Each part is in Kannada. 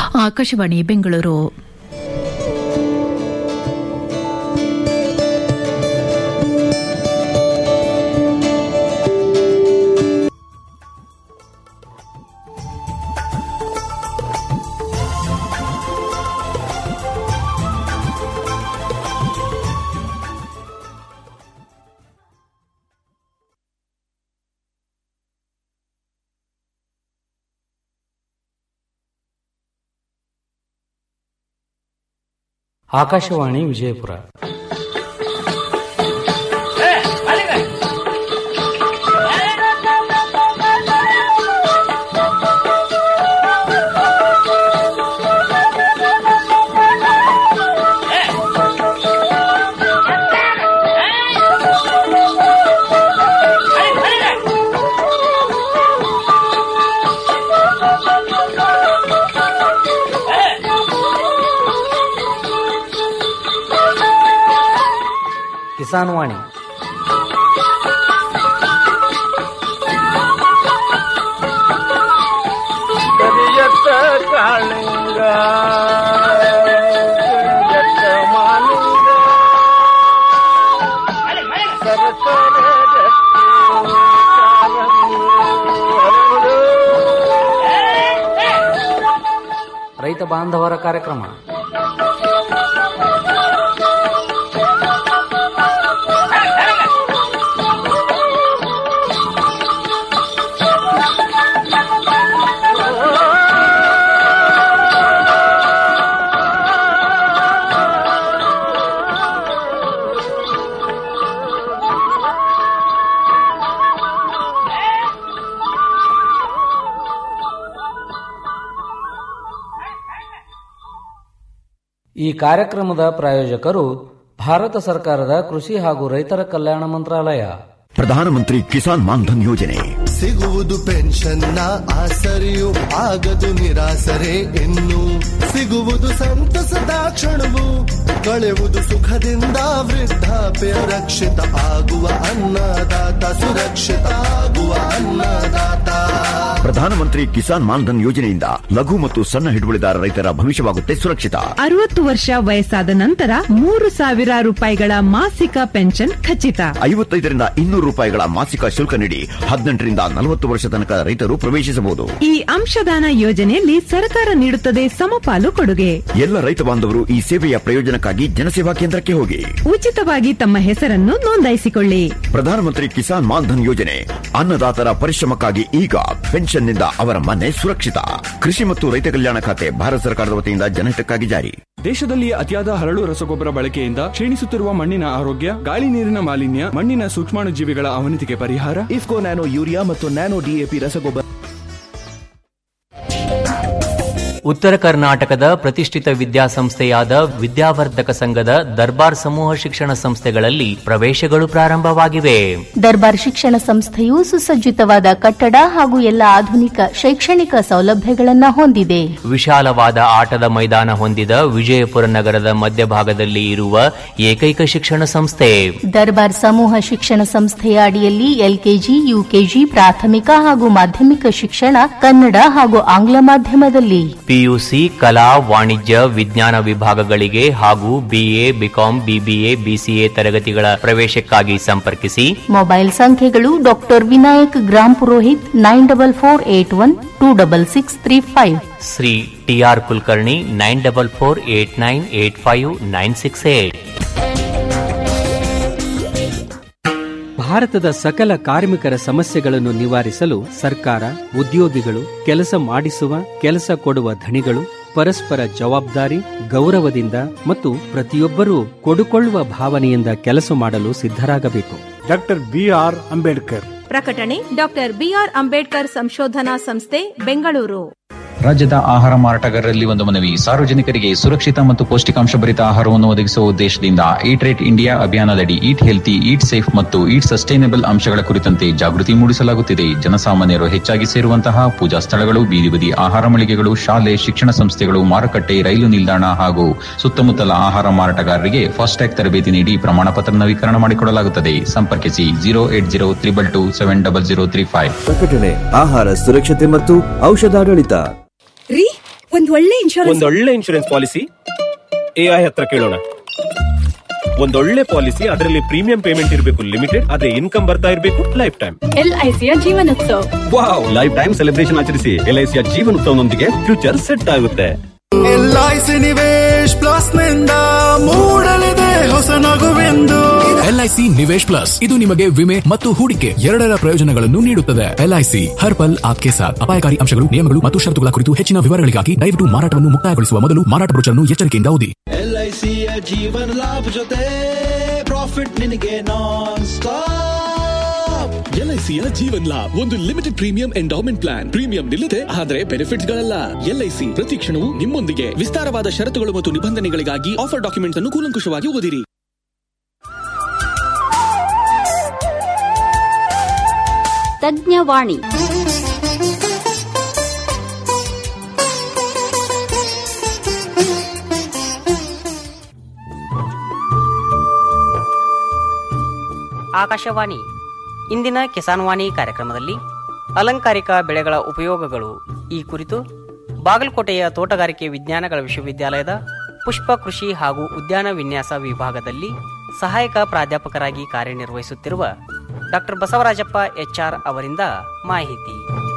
ಆಕಾಶವಾಣಿ ಬೆಂಗಳೂರು ಆಕಾಶವಾಣಿ ವಿಜಯಪುರ ಕಿಸಾನ್ ವಾಣಿ ಕರಿಯತ್ತ ಕಾಳಿಂಗ ಕರಿಯತ್ತ ಮಾಲಿಂಗ ಸರಸರ ರಕ್ತಿ ಕಾರಂಗಿ ಹರಡು. ರೈತ ಬಾಂಧವರ ಕಾರ್ಯಕ್ರಮ ಈ ಕಾರ್ಯಕ್ರಮದ ಪ್ರಾಯೋಜಕರು ಭಾರತ ಸರ್ಕಾರದ ಕೃಷಿ ಹಾಗೂ ರೈತರ ಕಲ್ಯಾಣ ಮಂತ್ರಾಲಯ ಪ್ರಧಾನಮಂತ್ರಿ ಕಿಸಾನ್ ಮಾನ್ಧನ್ ಯೋಜನೆ ಸಿಗುವುದು ಪೆನ್ಷನ್ನ ಆಸರೆಯು ಆಗದು ನಿರಾಸರೆ ಇನ್ನು ಸಿಗುವುದು ಸಂತಸದ ಕ್ಷಣವು ಕಳೆಯುವುದು ಸುಖದಿಂದ ವೃದ್ಧಾಪ್ಯ ರಕ್ಷಿತ ಆಗುವ ಅನ್ನದಾತ ಸುರಕ್ಷಿತ ಆಗುವ ಅನ್ನದಾತ ಪ್ರಧಾನಮಂತ್ರಿ ಕಿಸಾನ್ ಮಾನ್ಧನ್ ಯೋಜನೆಯಿಂದ ಲಘು ಮತ್ತು ಸಣ್ಣ ಹಿಡುವಳಿದಾರ ರೈತರ ಭವಿಷ್ಯವಾಗುತ್ತೆ ಸುರಕ್ಷಿತ ಅರವತ್ತು ವರ್ಷ ವಯಸ್ಸಾದ ನಂತರ ಮೂರು ಸಾವಿರ ರೂಪಾಯಿಗಳ ಮಾಸಿಕ ಪೆನ್ಷನ್ ಖಚಿತ ಐವತ್ತೈದರಿಂದ ಇನ್ನೂರು ರೂಪಾಯಿಗಳ ಮಾಸಿಕ ಶುಲ್ಕ ನೀಡಿ ಹದಿನೆಂಟರಿಂದ ನಲವತ್ತು ವರ್ಷ ತನಕ ರೈತರು ಪ್ರವೇಶಿಸಬಹುದು ಈ ಅಂಶದಾನ ಯೋಜನೆಯಲ್ಲಿ ಸರ್ಕಾರ ನೀಡುತ್ತದೆ ಸಮಪಾಲು ಕೊಡುಗೆ ಎಲ್ಲ ರೈತ ಬಾಂಧವರು ಈ ಸೇವೆಯ ಪ್ರಯೋಜನಕ್ಕಾಗಿ ಜನಸೇವಾ ಕೇಂದ್ರಕ್ಕೆ ಹೋಗಿ ಉಚಿತವಾಗಿ ತಮ್ಮ ಹೆಸರನ್ನು ನೋಂದಾಯಿಸಿಕೊಳ್ಳಿ ಪ್ರಧಾನಮಂತ್ರಿ ಕಿಸಾನ್ ಮಾನ್ಧನ್ ಯೋಜನೆ ಅನ್ನದಾತರ ಪರಿಶ್ರಮಕ್ಕಾಗಿ ಈಗ ಪೆನ್ಷನ್ನಿಂದ ಅವರ ಮನೆ ಸುರಕ್ಷಿತ ಕೃಷಿ ಮತ್ತು ರೈತ ಕಲ್ಯಾಣ ಖಾತೆ ಭಾರತ ಸರ್ಕಾರದ ವತಿಯಿಂದ ಜನಹಿತಕ್ಕಾಗಿ ಜಾರಿ ದೇಶದಲ್ಲಿ ಅತಿಯಾದ ಹರಳು ರಸಗೊಬ್ಬರ ಬಳಕೆಯಿಂದ ಕ್ಷೀಣಿಸುತ್ತಿರುವ ಮಣ್ಣಿನ ಆರೋಗ್ಯ ಗಾಳಿ ನೀರಿನ ಮಾಲಿನ್ಯ ಮಣ್ಣಿನ ಸೂಕ್ಷ್ಮಾಣುಜೀವಿಗಳ ಅವನತಿಗೆ ಪರಿಹಾರ ಇಫ್ಕೋ ನ್ಯಾನೋ ಯೂರಿಯಾ ಮತ್ತು ನ್ಯಾನೋ ಡಿಎಪಿ ರಸಗೊಬ್ಬರ ಉತ್ತರ ಕರ್ನಾಟಕದ ಪ್ರತಿಷ್ಠಿತ ವಿದ್ಯಾಸಂಸ್ಥೆಯಾದ ವಿದ್ಯಾವರ್ಧಕ ಸಂಘದ ದರ್ಬಾರ್ ಸಮೂಹ ಶಿಕ್ಷಣ ಸಂಸ್ಥೆಗಳಲ್ಲಿ ಪ್ರವೇಶಗಳು ಪ್ರಾರಂಭವಾಗಿವೆ ದರ್ಬಾರ್ ಶಿಕ್ಷಣ ಸಂಸ್ಥೆಯು ಸುಸಜ್ಜಿತವಾದ ಕಟ್ಟಡ ಹಾಗೂ ಎಲ್ಲ ಆಧುನಿಕ ಶೈಕ್ಷಣಿಕ ಸೌಲಭ್ಯಗಳನ್ನು ಹೊಂದಿದೆ ವಿಶಾಲವಾದ ಆಟದ ಮೈದಾನ ಹೊಂದಿದ ವಿಜಯಪುರ ನಗರದ ಮಧ್ಯಭಾಗದಲ್ಲಿ ಇರುವ ಏಕೈಕ ಶಿಕ್ಷಣ ಸಂಸ್ಥೆ ದರ್ಬಾರ್ ಸಮೂಹ ಶಿಕ್ಷಣ ಸಂಸ್ಥೆಯ ಅಡಿಯಲ್ಲಿ ಎಲ್ಕೆಜಿ ಯುಕೆಜಿ ಪ್ರಾಥಮಿಕ ಹಾಗೂ ಮಾಧ್ಯಮಿಕ ಶಿಕ್ಷಣ ಕನ್ನಡ ಹಾಗೂ ಆಂಗ್ಲ ಮಾಧ್ಯಮದಲ್ಲಿ ಪಿಯುಸಿ ಕಲಾ ವಾಣಿಜ್ಯ ವಿಜ್ಞಾನ ವಿಭಾಗಗಳಿಗೆ ಹಾಗೂ ಬಿಎ ಬಿಕಾಂ ಬಿಬಿಎ ಬಿಸಿಎ ತರಗತಿಗಳ ಪ್ರವೇಶಕ್ಕಾಗಿ ಸಂಪರ್ಕಿಸಿ ಮೊಬೈಲ್ ಸಂಖ್ಯೆಗಳು doctor Vinayak Grampurohit nine double four eight one two double six three five Shri TR Kulkarni nine double four eight nine eight five nine six eight ಭಾರತದ ಸಕಲ ಕಾರ್ಮಿಕರ ಸಮಸ್ಯೆಗಳನ್ನು ನಿವಾರಿಸಲು ಸರ್ಕಾರ ಉದ್ಯೋಗಿಗಳು ಕೆಲಸ ಮಾಡಿಸುವ ಕೆಲಸ ಕೊಡುವ ಧಣಿಗಳು ಪರಸ್ಪರ ಜವಾಬ್ದಾರಿ ಗೌರವದಿಂದ ಮತ್ತು ಪ್ರತಿಯೊಬ್ಬರೂ ಕೊಡುಕೊಳ್ಳುವ ಭಾವನೆಯಿಂದ ಕೆಲಸ ಮಾಡಲು ಸಿದ್ಧರಾಗಬೇಕು ಡಾಕ್ಟರ್ ಬಿಆರ್ ಅಂಬೇಡ್ಕರ್ ಪ್ರಕಟಣೆ ಡಾಕ್ಟರ್ ಬಿಆರ್ ಅಂಬೇಡ್ಕರ್ ಸಂಶೋಧನಾ ಸಂಸ್ಥೆ ಬೆಂಗಳೂರು ರಾಜ್ಯದ ಆಹಾರ ಮಾರಾಟಗಾರರಲ್ಲಿ ಒಂದು ಮನವಿ ಸಾರ್ವಜನಿಕರಿಗೆ ಸುರಕ್ಷಿತ ಮತ್ತು ಪೌಷ್ಟಿಕಾಂಶ ಭರಿತ ಆಹಾರವನ್ನು ಒದಗಿಸುವ ಉದ್ದೇಶದಿಂದ ಈಟ್ ರೇಟ್ ಇಂಡಿಯಾ ಅಭಿಯಾನದಡಿ ಈಟ್ ಹೆಲ್ತಿ ಈಟ್ ಸೇಫ್ ಮತ್ತು ಈಟ್ ಸಸ್ಟೈನಬಲ್ ಅಂಶಗಳ ಕುರಿತಂತೆ ಜಾಗೃತಿ ಮೂಡಿಸಲಾಗುತ್ತಿದೆ ಜನಸಾಮಾನ್ಯರು ಹೆಚ್ಚಾಗಿ ಸೇರುವಂತಹ ಪೂಜಾ ಸ್ಥಳಗಳು ಬೀದಿ ಬದಿ ಆಹಾರ ಮಳಿಗೆಗಳು ಶಾಲೆ ಶಿಕ್ಷಣ ಸಂಸ್ಥೆಗಳು ಮಾರುಕಟ್ಟೆ ರೈಲು ನಿಲ್ದಾಣ ಹಾಗೂ ಸುತ್ತಮುತ್ತಲ ಆಹಾರ ಮಾರಾಟಗಾರರಿಗೆ ಫಾಸ್ಟ್ಯಾಗ್ ತರಬೇತಿ ನೀಡಿ ಪ್ರಮಾಣ ಪತ್ರ ನವೀಕರಣ ಮಾಡಿಕೊಡಲಾಗುತ್ತದೆ ಸಂಪರ್ಕಿಸಿ zero eight zero triple two seven double zero three five ಪ್ರಕಟಣೆ ಆಹಾರ ಸುರಕ್ಷತೆ ಮತ್ತು ಔಷಧಾಡಳಿತ ರೀ ಒಂದ್ ಒಳ್ಳೆ ಇನ್ಶೂರೆನ್ಸ್ ಒಂದೊಳ್ಳೆ ಇನ್ಶೂರೆನ್ಸ್ ಪಾಲಿಸಿ ಎಐ ಹತ್ರ ಕೇಳೋಣ ಒಂದೊಳ್ಳೆ ಪಾಲಿಸಿ ಅದರಲ್ಲಿ ಪ್ರೀಮಿಯಂ ಪೇಮೆಂಟ್ ಇರಬೇಕು ಲಿಮಿಟೆಡ್ ಅದೇ ಇನ್ಕಮ್ ಬರ್ತಾ ಇರಬೇಕು ಲೈಫ್ ಟೈಮ್ ಎಲ್ಐಸಿಯ ಜೀವನೋತ್ಸವ ವಾವ್ ಲೈಫ್ ಟೈಮ್ ಸೆಲೆಬ್ರೇಷನ್ ಆಚರಿಸಿ ಎಲ್ಐಸಿಯ ಜೀವನೋತ್ಸವನೊಂದಿಗೆ ಫ್ಯೂಚರ್ ಸೆಟ್ ಆಗುತ್ತೆ ಎಲ್ಐಸಿ ನಿವೇಶ್ ಪ್ಲಸ್ ನಿಂದ ಮೂಡಲಿದೆ ಹೊಸ ನಗುವೆಂದು ಎಲ್ಐಸಿ ನಿವೇಶ್ ಪ್ಲಸ್ ಇದು ನಿಮಗೆ ವಿಮೆ ಮತ್ತು ಹೂಡಿಕೆ ಎರಡರ ಪ್ರಯೋಜನಗಳನ್ನು ನೀಡುತ್ತದೆ ಎಲ್ಐಸಿ ಹರ್ ಪಲ್ ಆಪ್ಕೆ ಸಾಥ್ ಅಪಾಯಕಾರಿ ಅಂಶಗಳು ನಿಯಮಗಳು ಮತ್ತು ಷರತ್ತುಗಳ ಕುರಿತು ಹೆಚ್ಚಿನ ವಿವರಗಳಿಗಾಗಿ ದಯವಿಟ್ಟು ಮಾರಾಟವನ್ನು ಮುಕ್ತಾಯಗೊಳಿಸುವ ಮೊದಲು ಮಾರಾಟ ಬ್ರೋಚರ್ನ್ನು ಎಚ್ಚರಿಕೆಯಿಂದ ಓದಿ ಎಲ್ಐಸಿಯ ಜೀವನ ಲಾಭ ಜೊತೆ ಪ್ರಾಫಿಟ್ ನಿನಗೆ ನಾನ್ ಸ್ಟಾಪ್ ಎಲ್ಐಸಿಯ ಜೀವನ್ ಲಾಭ್ ಒಂದು limited premium endowment plan premium ನಿಲ್ಲದೆ ಆದರೆ ಬೆನಿಫಿಟ್ಸ್ ಗಳಲ್ಲ ಎಲ್ಐಸಿ ಪ್ರತಿ ಕ್ಷಣವೂ ನಿಮ್ಮೊಂದಿಗೆ ವಿಸ್ತಾರವಾದ ಷರತ್ತುಗಳು ಮತ್ತು ನಿಬಂಧನೆಗಳಿಗಾಗಿ ಆಫರ್ ಡಾಕ್ಯುಮೆಂಟ್ಸ್ ಅನ್ನು ಕೂಲಂಕುಷವಾಗಿ ಓದಿರಿ ತಜ್ಞವಾಣಿ ಆಕಾಶವಾಣಿ ಇಂದಿನ ಕಿಸಾನ್ ವಾಣಿ ಕಾರ್ಯಕ್ರಮದಲ್ಲಿ ಅಲಂಕಾರಿಕ ಬೆಳೆಗಳ ಉಪಯೋಗಗಳು ಈ ಕುರಿತು ಬಾಗಲಕೋಟೆಯ ತೋಟಗಾರಿಕೆ ವಿಜ್ಞಾನಗಳ ವಿಶ್ವವಿದ್ಯಾಲಯದ ಪುಷ್ಪ ಕೃಷಿ ಹಾಗೂ ಉದ್ಯಾನ ವಿನ್ಯಾಸ ವಿಭಾಗದಲ್ಲಿ ಸಹಾಯಕ ಪ್ರಾಧ್ಯಾಪಕರಾಗಿ ಕಾರ್ಯನಿರ್ವಹಿಸುತ್ತಿರುವ ಡಾಕ್ಟರ್ ಬಸವರಾಜಪ್ಪ ಎಚ್ಆರ್ ಅವರಿಂದ ಮಾಹಿತಿ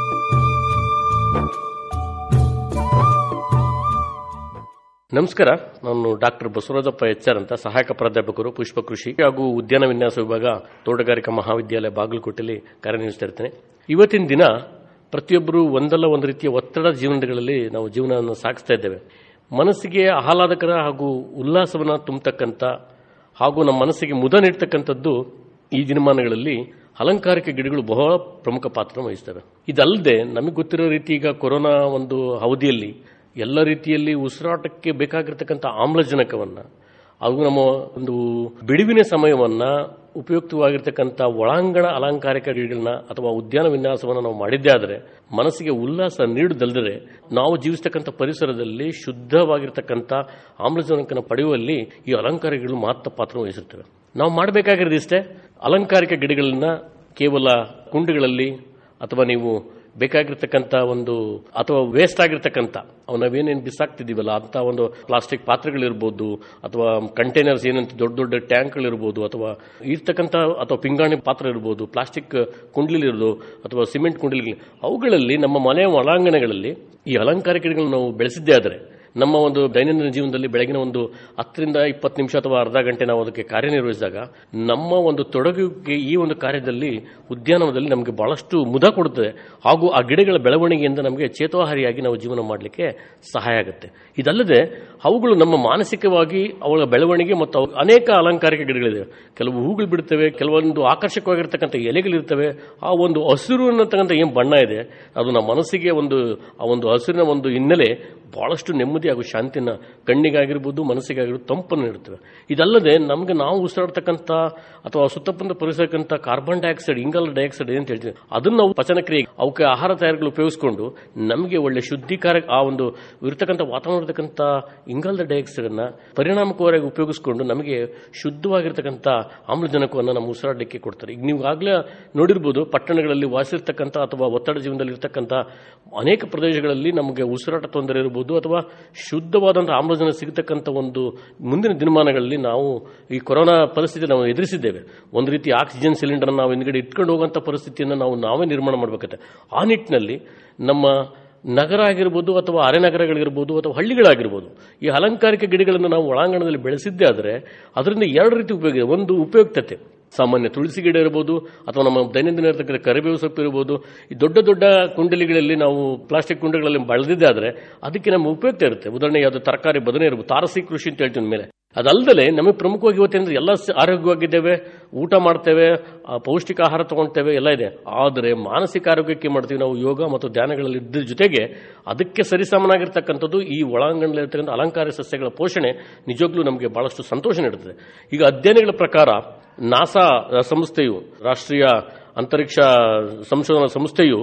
ನಮಸ್ಕಾರ ನಾನು ಡಾಕ್ಟರ್ ಬಸವರಾಜಪ್ಪ ಎಚ್ಆರ್ ಅಂತ ಸಹಾಯಕ ಪ್ರಾಧ್ಯಾಪಕರು ಪುಷ್ಪ ಕೃಷಿ ಹಾಗೂ ಉದ್ಯಾನ ವಿನ್ಯಾಸ ವಿಭಾಗ ತೋಟಗಾರಿಕಾ ಮಹಾವಿದ್ಯಾಲಯ ಬಾಗಲಕೋಟೆಯಲ್ಲಿ ಕಾರ್ಯನಿರ್ವಹಿಸ್ತಾ ಇರ್ತೇನೆ ಇವತ್ತಿನ ದಿನ ಪ್ರತಿಯೊಬ್ಬರು ಒಂದಲ್ಲ ಒಂದು ರೀತಿಯ ಒತ್ತಡ ಜೀವನಗಳಲ್ಲಿ ನಾವು ಜೀವನವನ್ನು ಸಾಗಿಸ್ತಾ ಇದ್ದೇವೆ ಮನಸ್ಸಿಗೆ ಆಹ್ಲಾದಕರ ಹಾಗೂ ಉಲ್ಲಾಸವನ್ನು ತುಂಬತಕ್ಕಂಥ ಹಾಗೂ ನಮ್ಮ ಮನಸ್ಸಿಗೆ ಮುದ ನೀಡ್ತಕ್ಕಂಥದ್ದು ಈ ದಿನಮಾನಗಳಲ್ಲಿ ಅಲಂಕಾರಿಕ ಗಿಡಗಳು ಬಹಳ ಪ್ರಮುಖ ಪಾತ್ರ ವಹಿಸ್ತವೆ ಇದಲ್ಲದೆ ನಮಗೆ ಗೊತ್ತಿರೋ ರೀತಿ ಈಗ ಕೊರೋನಾ ಒಂದು ಅವಧಿಯಲ್ಲಿ ಎಲ್ಲ ರೀತಿಯಲ್ಲಿ ಉಸಿರಾಟಕ್ಕೆ ಬೇಕಾಗಿರ್ತಕ್ಕಂಥ ಆಮ್ಲಜನಕವನ್ನ ಹಾಗೂ ನಮ್ಮ ಒಂದು ಬಿಡುವಿನ ಸಮಯವನ್ನ ಉಪಯುಕ್ತವಾಗಿರ್ತಕ್ಕಂಥ ಒಳಾಂಗಣ ಅಲಂಕಾರಿಕ ಗಿಡಗಳನ್ನ ಅಥವಾ ಉದ್ಯಾನ ವಿನ್ಯಾಸವನ್ನು ನಾವು ಮಾಡಿದ್ದೇ ಆದರೆ ಮನಸ್ಸಿಗೆ ಉಲ್ಲಾಸ ನೀಡುದಲ್ಲದೆ ನಾವು ಜೀವಿಸ್ತಕ್ಕಂಥ ಪರಿಸರದಲ್ಲಿ ಶುದ್ಧವಾಗಿರ್ತಕ್ಕಂಥ ಆಮ್ಲಜನಕನ ಪಡೆಯುವಲ್ಲಿ ಈ ಅಲಂಕಾರಿಕಗಳು ಮಾತ್ರ ಪಾತ್ರ ವಹಿಸುತ್ತವೆ ನಾವು ಮಾಡಬೇಕಾಗಿರೋದು ಇಷ್ಟೇ ಅಲಂಕಾರಿಕ ಗಿಡಗಳನ್ನ ಕೇವಲ ಕುಂಡಗಳಲ್ಲಿ ಅಥವಾ ನೀವು ಬೇಕಾಗಿರ್ತಕ್ಕಂಥ ಒಂದು ಅಥವಾ ವೇಸ್ಟ್ ಆಗಿರ್ತಕ್ಕಂಥ ಅವು ನಾವೇನೇನು ಬಿಸಾಕ್ತಿದ್ದೀವಲ್ಲ ಅಂತ ಒಂದು ಪ್ಲಾಸ್ಟಿಕ್ ಪಾತ್ರೆಗಳಿರ್ಬೋದು ಅಥವಾ ಕಂಟೈನರ್ಸ್ ಏನಂತ ದೊಡ್ಡ ದೊಡ್ಡ ಟ್ಯಾಂಕ್ಗಳಿರ್ಬೋದು ಅಥವಾ ಇರ್ತಕ್ಕಂಥ ಅಥವಾ ಪಿಂಗಾಣಿ ಪಾತ್ರ ಇರ್ಬೋದು ಪ್ಲಾಸ್ಟಿಕ್ ಕುಂಡ್ಲಿಲಿರೋದು ಅಥವಾ ಸಿಮೆಂಟ್ ಕುಂಡ್ಲಿ ಅವುಗಳಲ್ಲಿ ನಮ್ಮ ಮನೆಯ ಒಳಾಂಗಣಗಳಲ್ಲಿ ಈ ಅಲಂಕಾರಿಕ ಗಿಡಗಳನ್ನು ನಾವು ಬೆಳೆಸಿದ್ದೇ ಆದರೆ ನಮ್ಮ ಒಂದು ದೈನಂದಿನ ಜೀವನದಲ್ಲಿ ಬೆಳಗಿನ ಒಂದು ಹತ್ತರಿಂದ ಇಪ್ಪತ್ತು ನಿಮಿಷ ಅಥವಾ ಅರ್ಧ ಗಂಟೆ ನಾವು ಅದಕ್ಕೆ ಕಾರ್ಯನಿರ್ವಹಿಸಿದಾಗ ನಮ್ಮ ಒಂದು ತೊಡಗುವಿಕೆ ಈ ಒಂದು ಕಾರ್ಯದಲ್ಲಿ ಉದ್ಯಾನವನದಲ್ಲಿ ನಮಗೆ ಬಹಳಷ್ಟು ಮುದ ಕೊಡುತ್ತದೆ ಹಾಗೂ ಆ ಗಿಡಗಳ ಬೆಳವಣಿಗೆಯಿಂದ ನಮಗೆ ಚೇತೋಹಾರಿಯಾಗಿ ನಾವು ಜೀವನ ಮಾಡಲಿಕ್ಕೆ ಸಹಾಯ ಆಗುತ್ತೆ ಇದಲ್ಲದೆ ಅವುಗಳು ನಮ್ಮ ಮಾನಸಿಕವಾಗಿ ಅವಳ ಬೆಳವಣಿಗೆ ಮತ್ತು ಅವು ಅನೇಕ ಅಲಂಕಾರಿಕ ಗಿಡಗಳಿವೆ ಕೆಲವು ಹೂಗಳು ಬಿಡುತ್ತವೆ ಕೆಲವೊಂದು ಆಕರ್ಷಕವಾಗಿರ್ತಕ್ಕಂಥ ಎಲೆಗಳಿರ್ತವೆ ಆ ಒಂದು ಹಸಿರು ಅನ್ನತಕ್ಕಂಥ ಏನು ಬಣ್ಣ ಇದೆ ಅದು ನಮ್ಮ ಮನಸ್ಸಿಗೆ ಒಂದು ಆ ಒಂದು ಹಸಿರಿನ ಒಂದು ಹಿನ್ನೆಲೆ ಬಹಳಷ್ಟು ನೆಮ್ಮದಿ ಹಾಗೂ ಶಾಂತಿನ ಕಣ್ಣಿಗಾಗಿರ್ಬೋದು ಮನಸ್ಸಿಗಾಗಿರ್ಬೋದು ತಂಪನ್ನು ನೀಡುತ್ತವೆ ಇದಲ್ಲದೆ ನಮಗೆ ನಾವು ಉಸಿರಾಡ್ತಕ್ಕಂಥ ಅಥವಾ ಸುತ್ತಮುತ್ತ ಪರಿಸರಕ್ಕಂಥ ಕಾರ್ಬನ್ ಡೈಆಕ್ಸೈಡ್ ಇಂಗಾಲ ಡೈಆಕ್ಸೈಡ್ ಏನಂತ ಹೇಳ್ತೀವಿ ಅದನ್ನು ನಾವು ಪಚನ ಕ್ರಿಯೆ ಅವಕ್ಕೆ ಆಹಾರ ತಯಾರಿಗಳು ಉಪಯೋಗಿಸಿಕೊಂಡು ನಮಗೆ ಒಳ್ಳೆ ಶುದ್ಧೀಕಾರ ಆ ಒಂದು ಇರತಕ್ಕಂಥ ವಾತಾವರಣದಕ್ಕಂಥ ಇಂಗಾಲದ ಡೈಆಕ್ಸೈಡ್ ಅನ್ನ ಪರಿಣಾಮಕಾರಿಯಾಗಿ ಉಪಯೋಗಿಸಿಕೊಂಡು ನಮಗೆ ಶುದ್ಧವಾಗಿರ್ತಕ್ಕಂಥ ಆಮ್ಲಜನಕವನ್ನು ನಮ್ಮ ಉಸಿರಾಡಲಿಕ್ಕೆ ಕೊಡ್ತಾರೆ ಈಗ ನೀವು ಆಗಲೇ ನೋಡಿರ್ಬೋದು ಪಟ್ಟಣಗಳಲ್ಲಿ ವಾಸಿರ್ತಕ್ಕಂಥ ಅಥವಾ ಒತ್ತಡ ಜೀವನದಲ್ಲಿ ಇರ್ತಕ್ಕಂಥ ಅನೇಕ ಪ್ರದೇಶಗಳಲ್ಲಿ ನಮಗೆ ಉಸಿರಾಟ ತೊಂದರೆ ಇರಬಹುದು ಅಥವಾ ಶುದ್ಧವಾದಂತಹ ಆಮ್ಲಜನಕ ಸಿಗತಕ್ಕಂಥ ಒಂದು ಮುಂದಿನ ದಿನಮಾನಗಳಲ್ಲಿ ನಾವು ಈ ಕೊರೋನಾ ಪರಿಸ್ಥಿತಿ ನಾವು ಎದುರಿಸಿದ್ದೇವೆ ಒಂದು ರೀತಿ ಆಕ್ಸಿಜನ್ ಸಿಲಿಂಡರ್ ನಾವು ಹಿಂದ್ಗಡೆ ಇಟ್ಕೊಂಡು ಹೋಗುವಂಥ ಪರಿಸ್ಥಿತಿಯನ್ನು ನಾವು ನಾವೇ ನಿರ್ಮಾಣ ಮಾಡಬೇಕತ್ತೆ ಆ ನಿಟ್ಟಿನಲ್ಲಿ ನಮ್ಮ ನಗರ ಆಗಿರ್ಬೋದು ಅಥವಾ ಅರೆನಗರಗಳಿರ್ಬೋದು ಅಥವಾ ಹಳ್ಳಿಗಳಾಗಿರ್ಬೋದು ಈ ಅಲಂಕಾರಿಕ ಗಿಡಗಳನ್ನು ನಾವು ಒಳಾಂಗಣದಲ್ಲಿ ಬೆಳೆಸಿದ್ದೇ ಆದರೆ ಅದರಿಂದ ಎರಡು ರೀತಿ ಉಪಯೋಗ ಇದೆ ಒಂದು ಉಪಯುಕ್ತತೆ ಸಾಮಾನ್ಯ ತುಳಸಿ ಗಿಡ ಇರಬಹುದು ಅಥವಾ ನಮ್ಮ ದೈನಂದಿನ ಇರತಕ್ಕಂಥ ಕರಿಬೇವು ಸೊಪ್ಪು ಇರಬಹುದು ಈ ದೊಡ್ಡ ದೊಡ್ಡ ಕುಂಡಲಿಗಳಲ್ಲಿ ನಾವು ಪ್ಲಾಸ್ಟಿಕ್ ಕುಂಡಗಳಲ್ಲಿ ಬಳದಿದ್ದೆ ಆದರೆ ಅದಕ್ಕೆ ನಮ್ಮ ಉಪಯುಕ್ತ ಇರುತ್ತೆ ಉದಾಹರಣೆಗೆ ಯಾವುದು ತರಕಾರಿ ಬದನೆ ಇರಬಹುದು ತಾರಸಿ ಕೃಷಿ ಅಂತ ಹೇಳ್ತೀವಿ ಮೇಲೆ ಅದಲ್ಲದೆ ನಮಗೆ ಪ್ರಮುಖವಾಗಿ ಇವತ್ತೇಂದ್ರೆ ಎಲ್ಲ ಸ- ಆರೋಗ್ಯವಾಗಿದ್ದೇವೆ ಊಟ ಮಾಡ್ತೇವೆ ಆ, ಪೌಷ್ಟಿಕ ಆಹಾರ ತಗೊಳ್ತೇವೆ ಎಲ್ಲ ಇದೆ ಆದರೆ ಮಾನಸಿಕ ಆರೋಗ್ಯಕ್ಕೆ ಏನ್ ಮಾಡ್ತೀವಿ ನಾವು ಯೋಗ ಮತ್ತು ಧ್ಯಾನಗಳಲ್ಲಿ ಇದ್ದ ಜೊತೆಗೆ ಅದಕ್ಕೆ ಸರಿಸಮನಾಗಿರ್ತಕ್ಕಂಥದ್ದು ಈ ಒಳಾಂಗಣದಲ್ಲಿರ್ತಕ್ಕಂಥ ಅಲಂಕಾರ ಸಸ್ಯಗಳ ಪೋಷಣೆ ನಿಜವಾಗ್ಲೂ ನಮಗೆ ಬಹಳಷ್ಟು ಸಂತೋಷ ನೀಡುತ್ತದೆ ಈಗ ಅಧ್ಯಯನಗಳ ಪ್ರಕಾರ ನಾಸಾ ಸಂಸ್ಥೆಯು ರಾಷ್ಟ್ರೀಯ ಅಂತರಿಕ್ಷ ಸಂಶೋಧನಾ ಸಂಸ್ಥೆಯು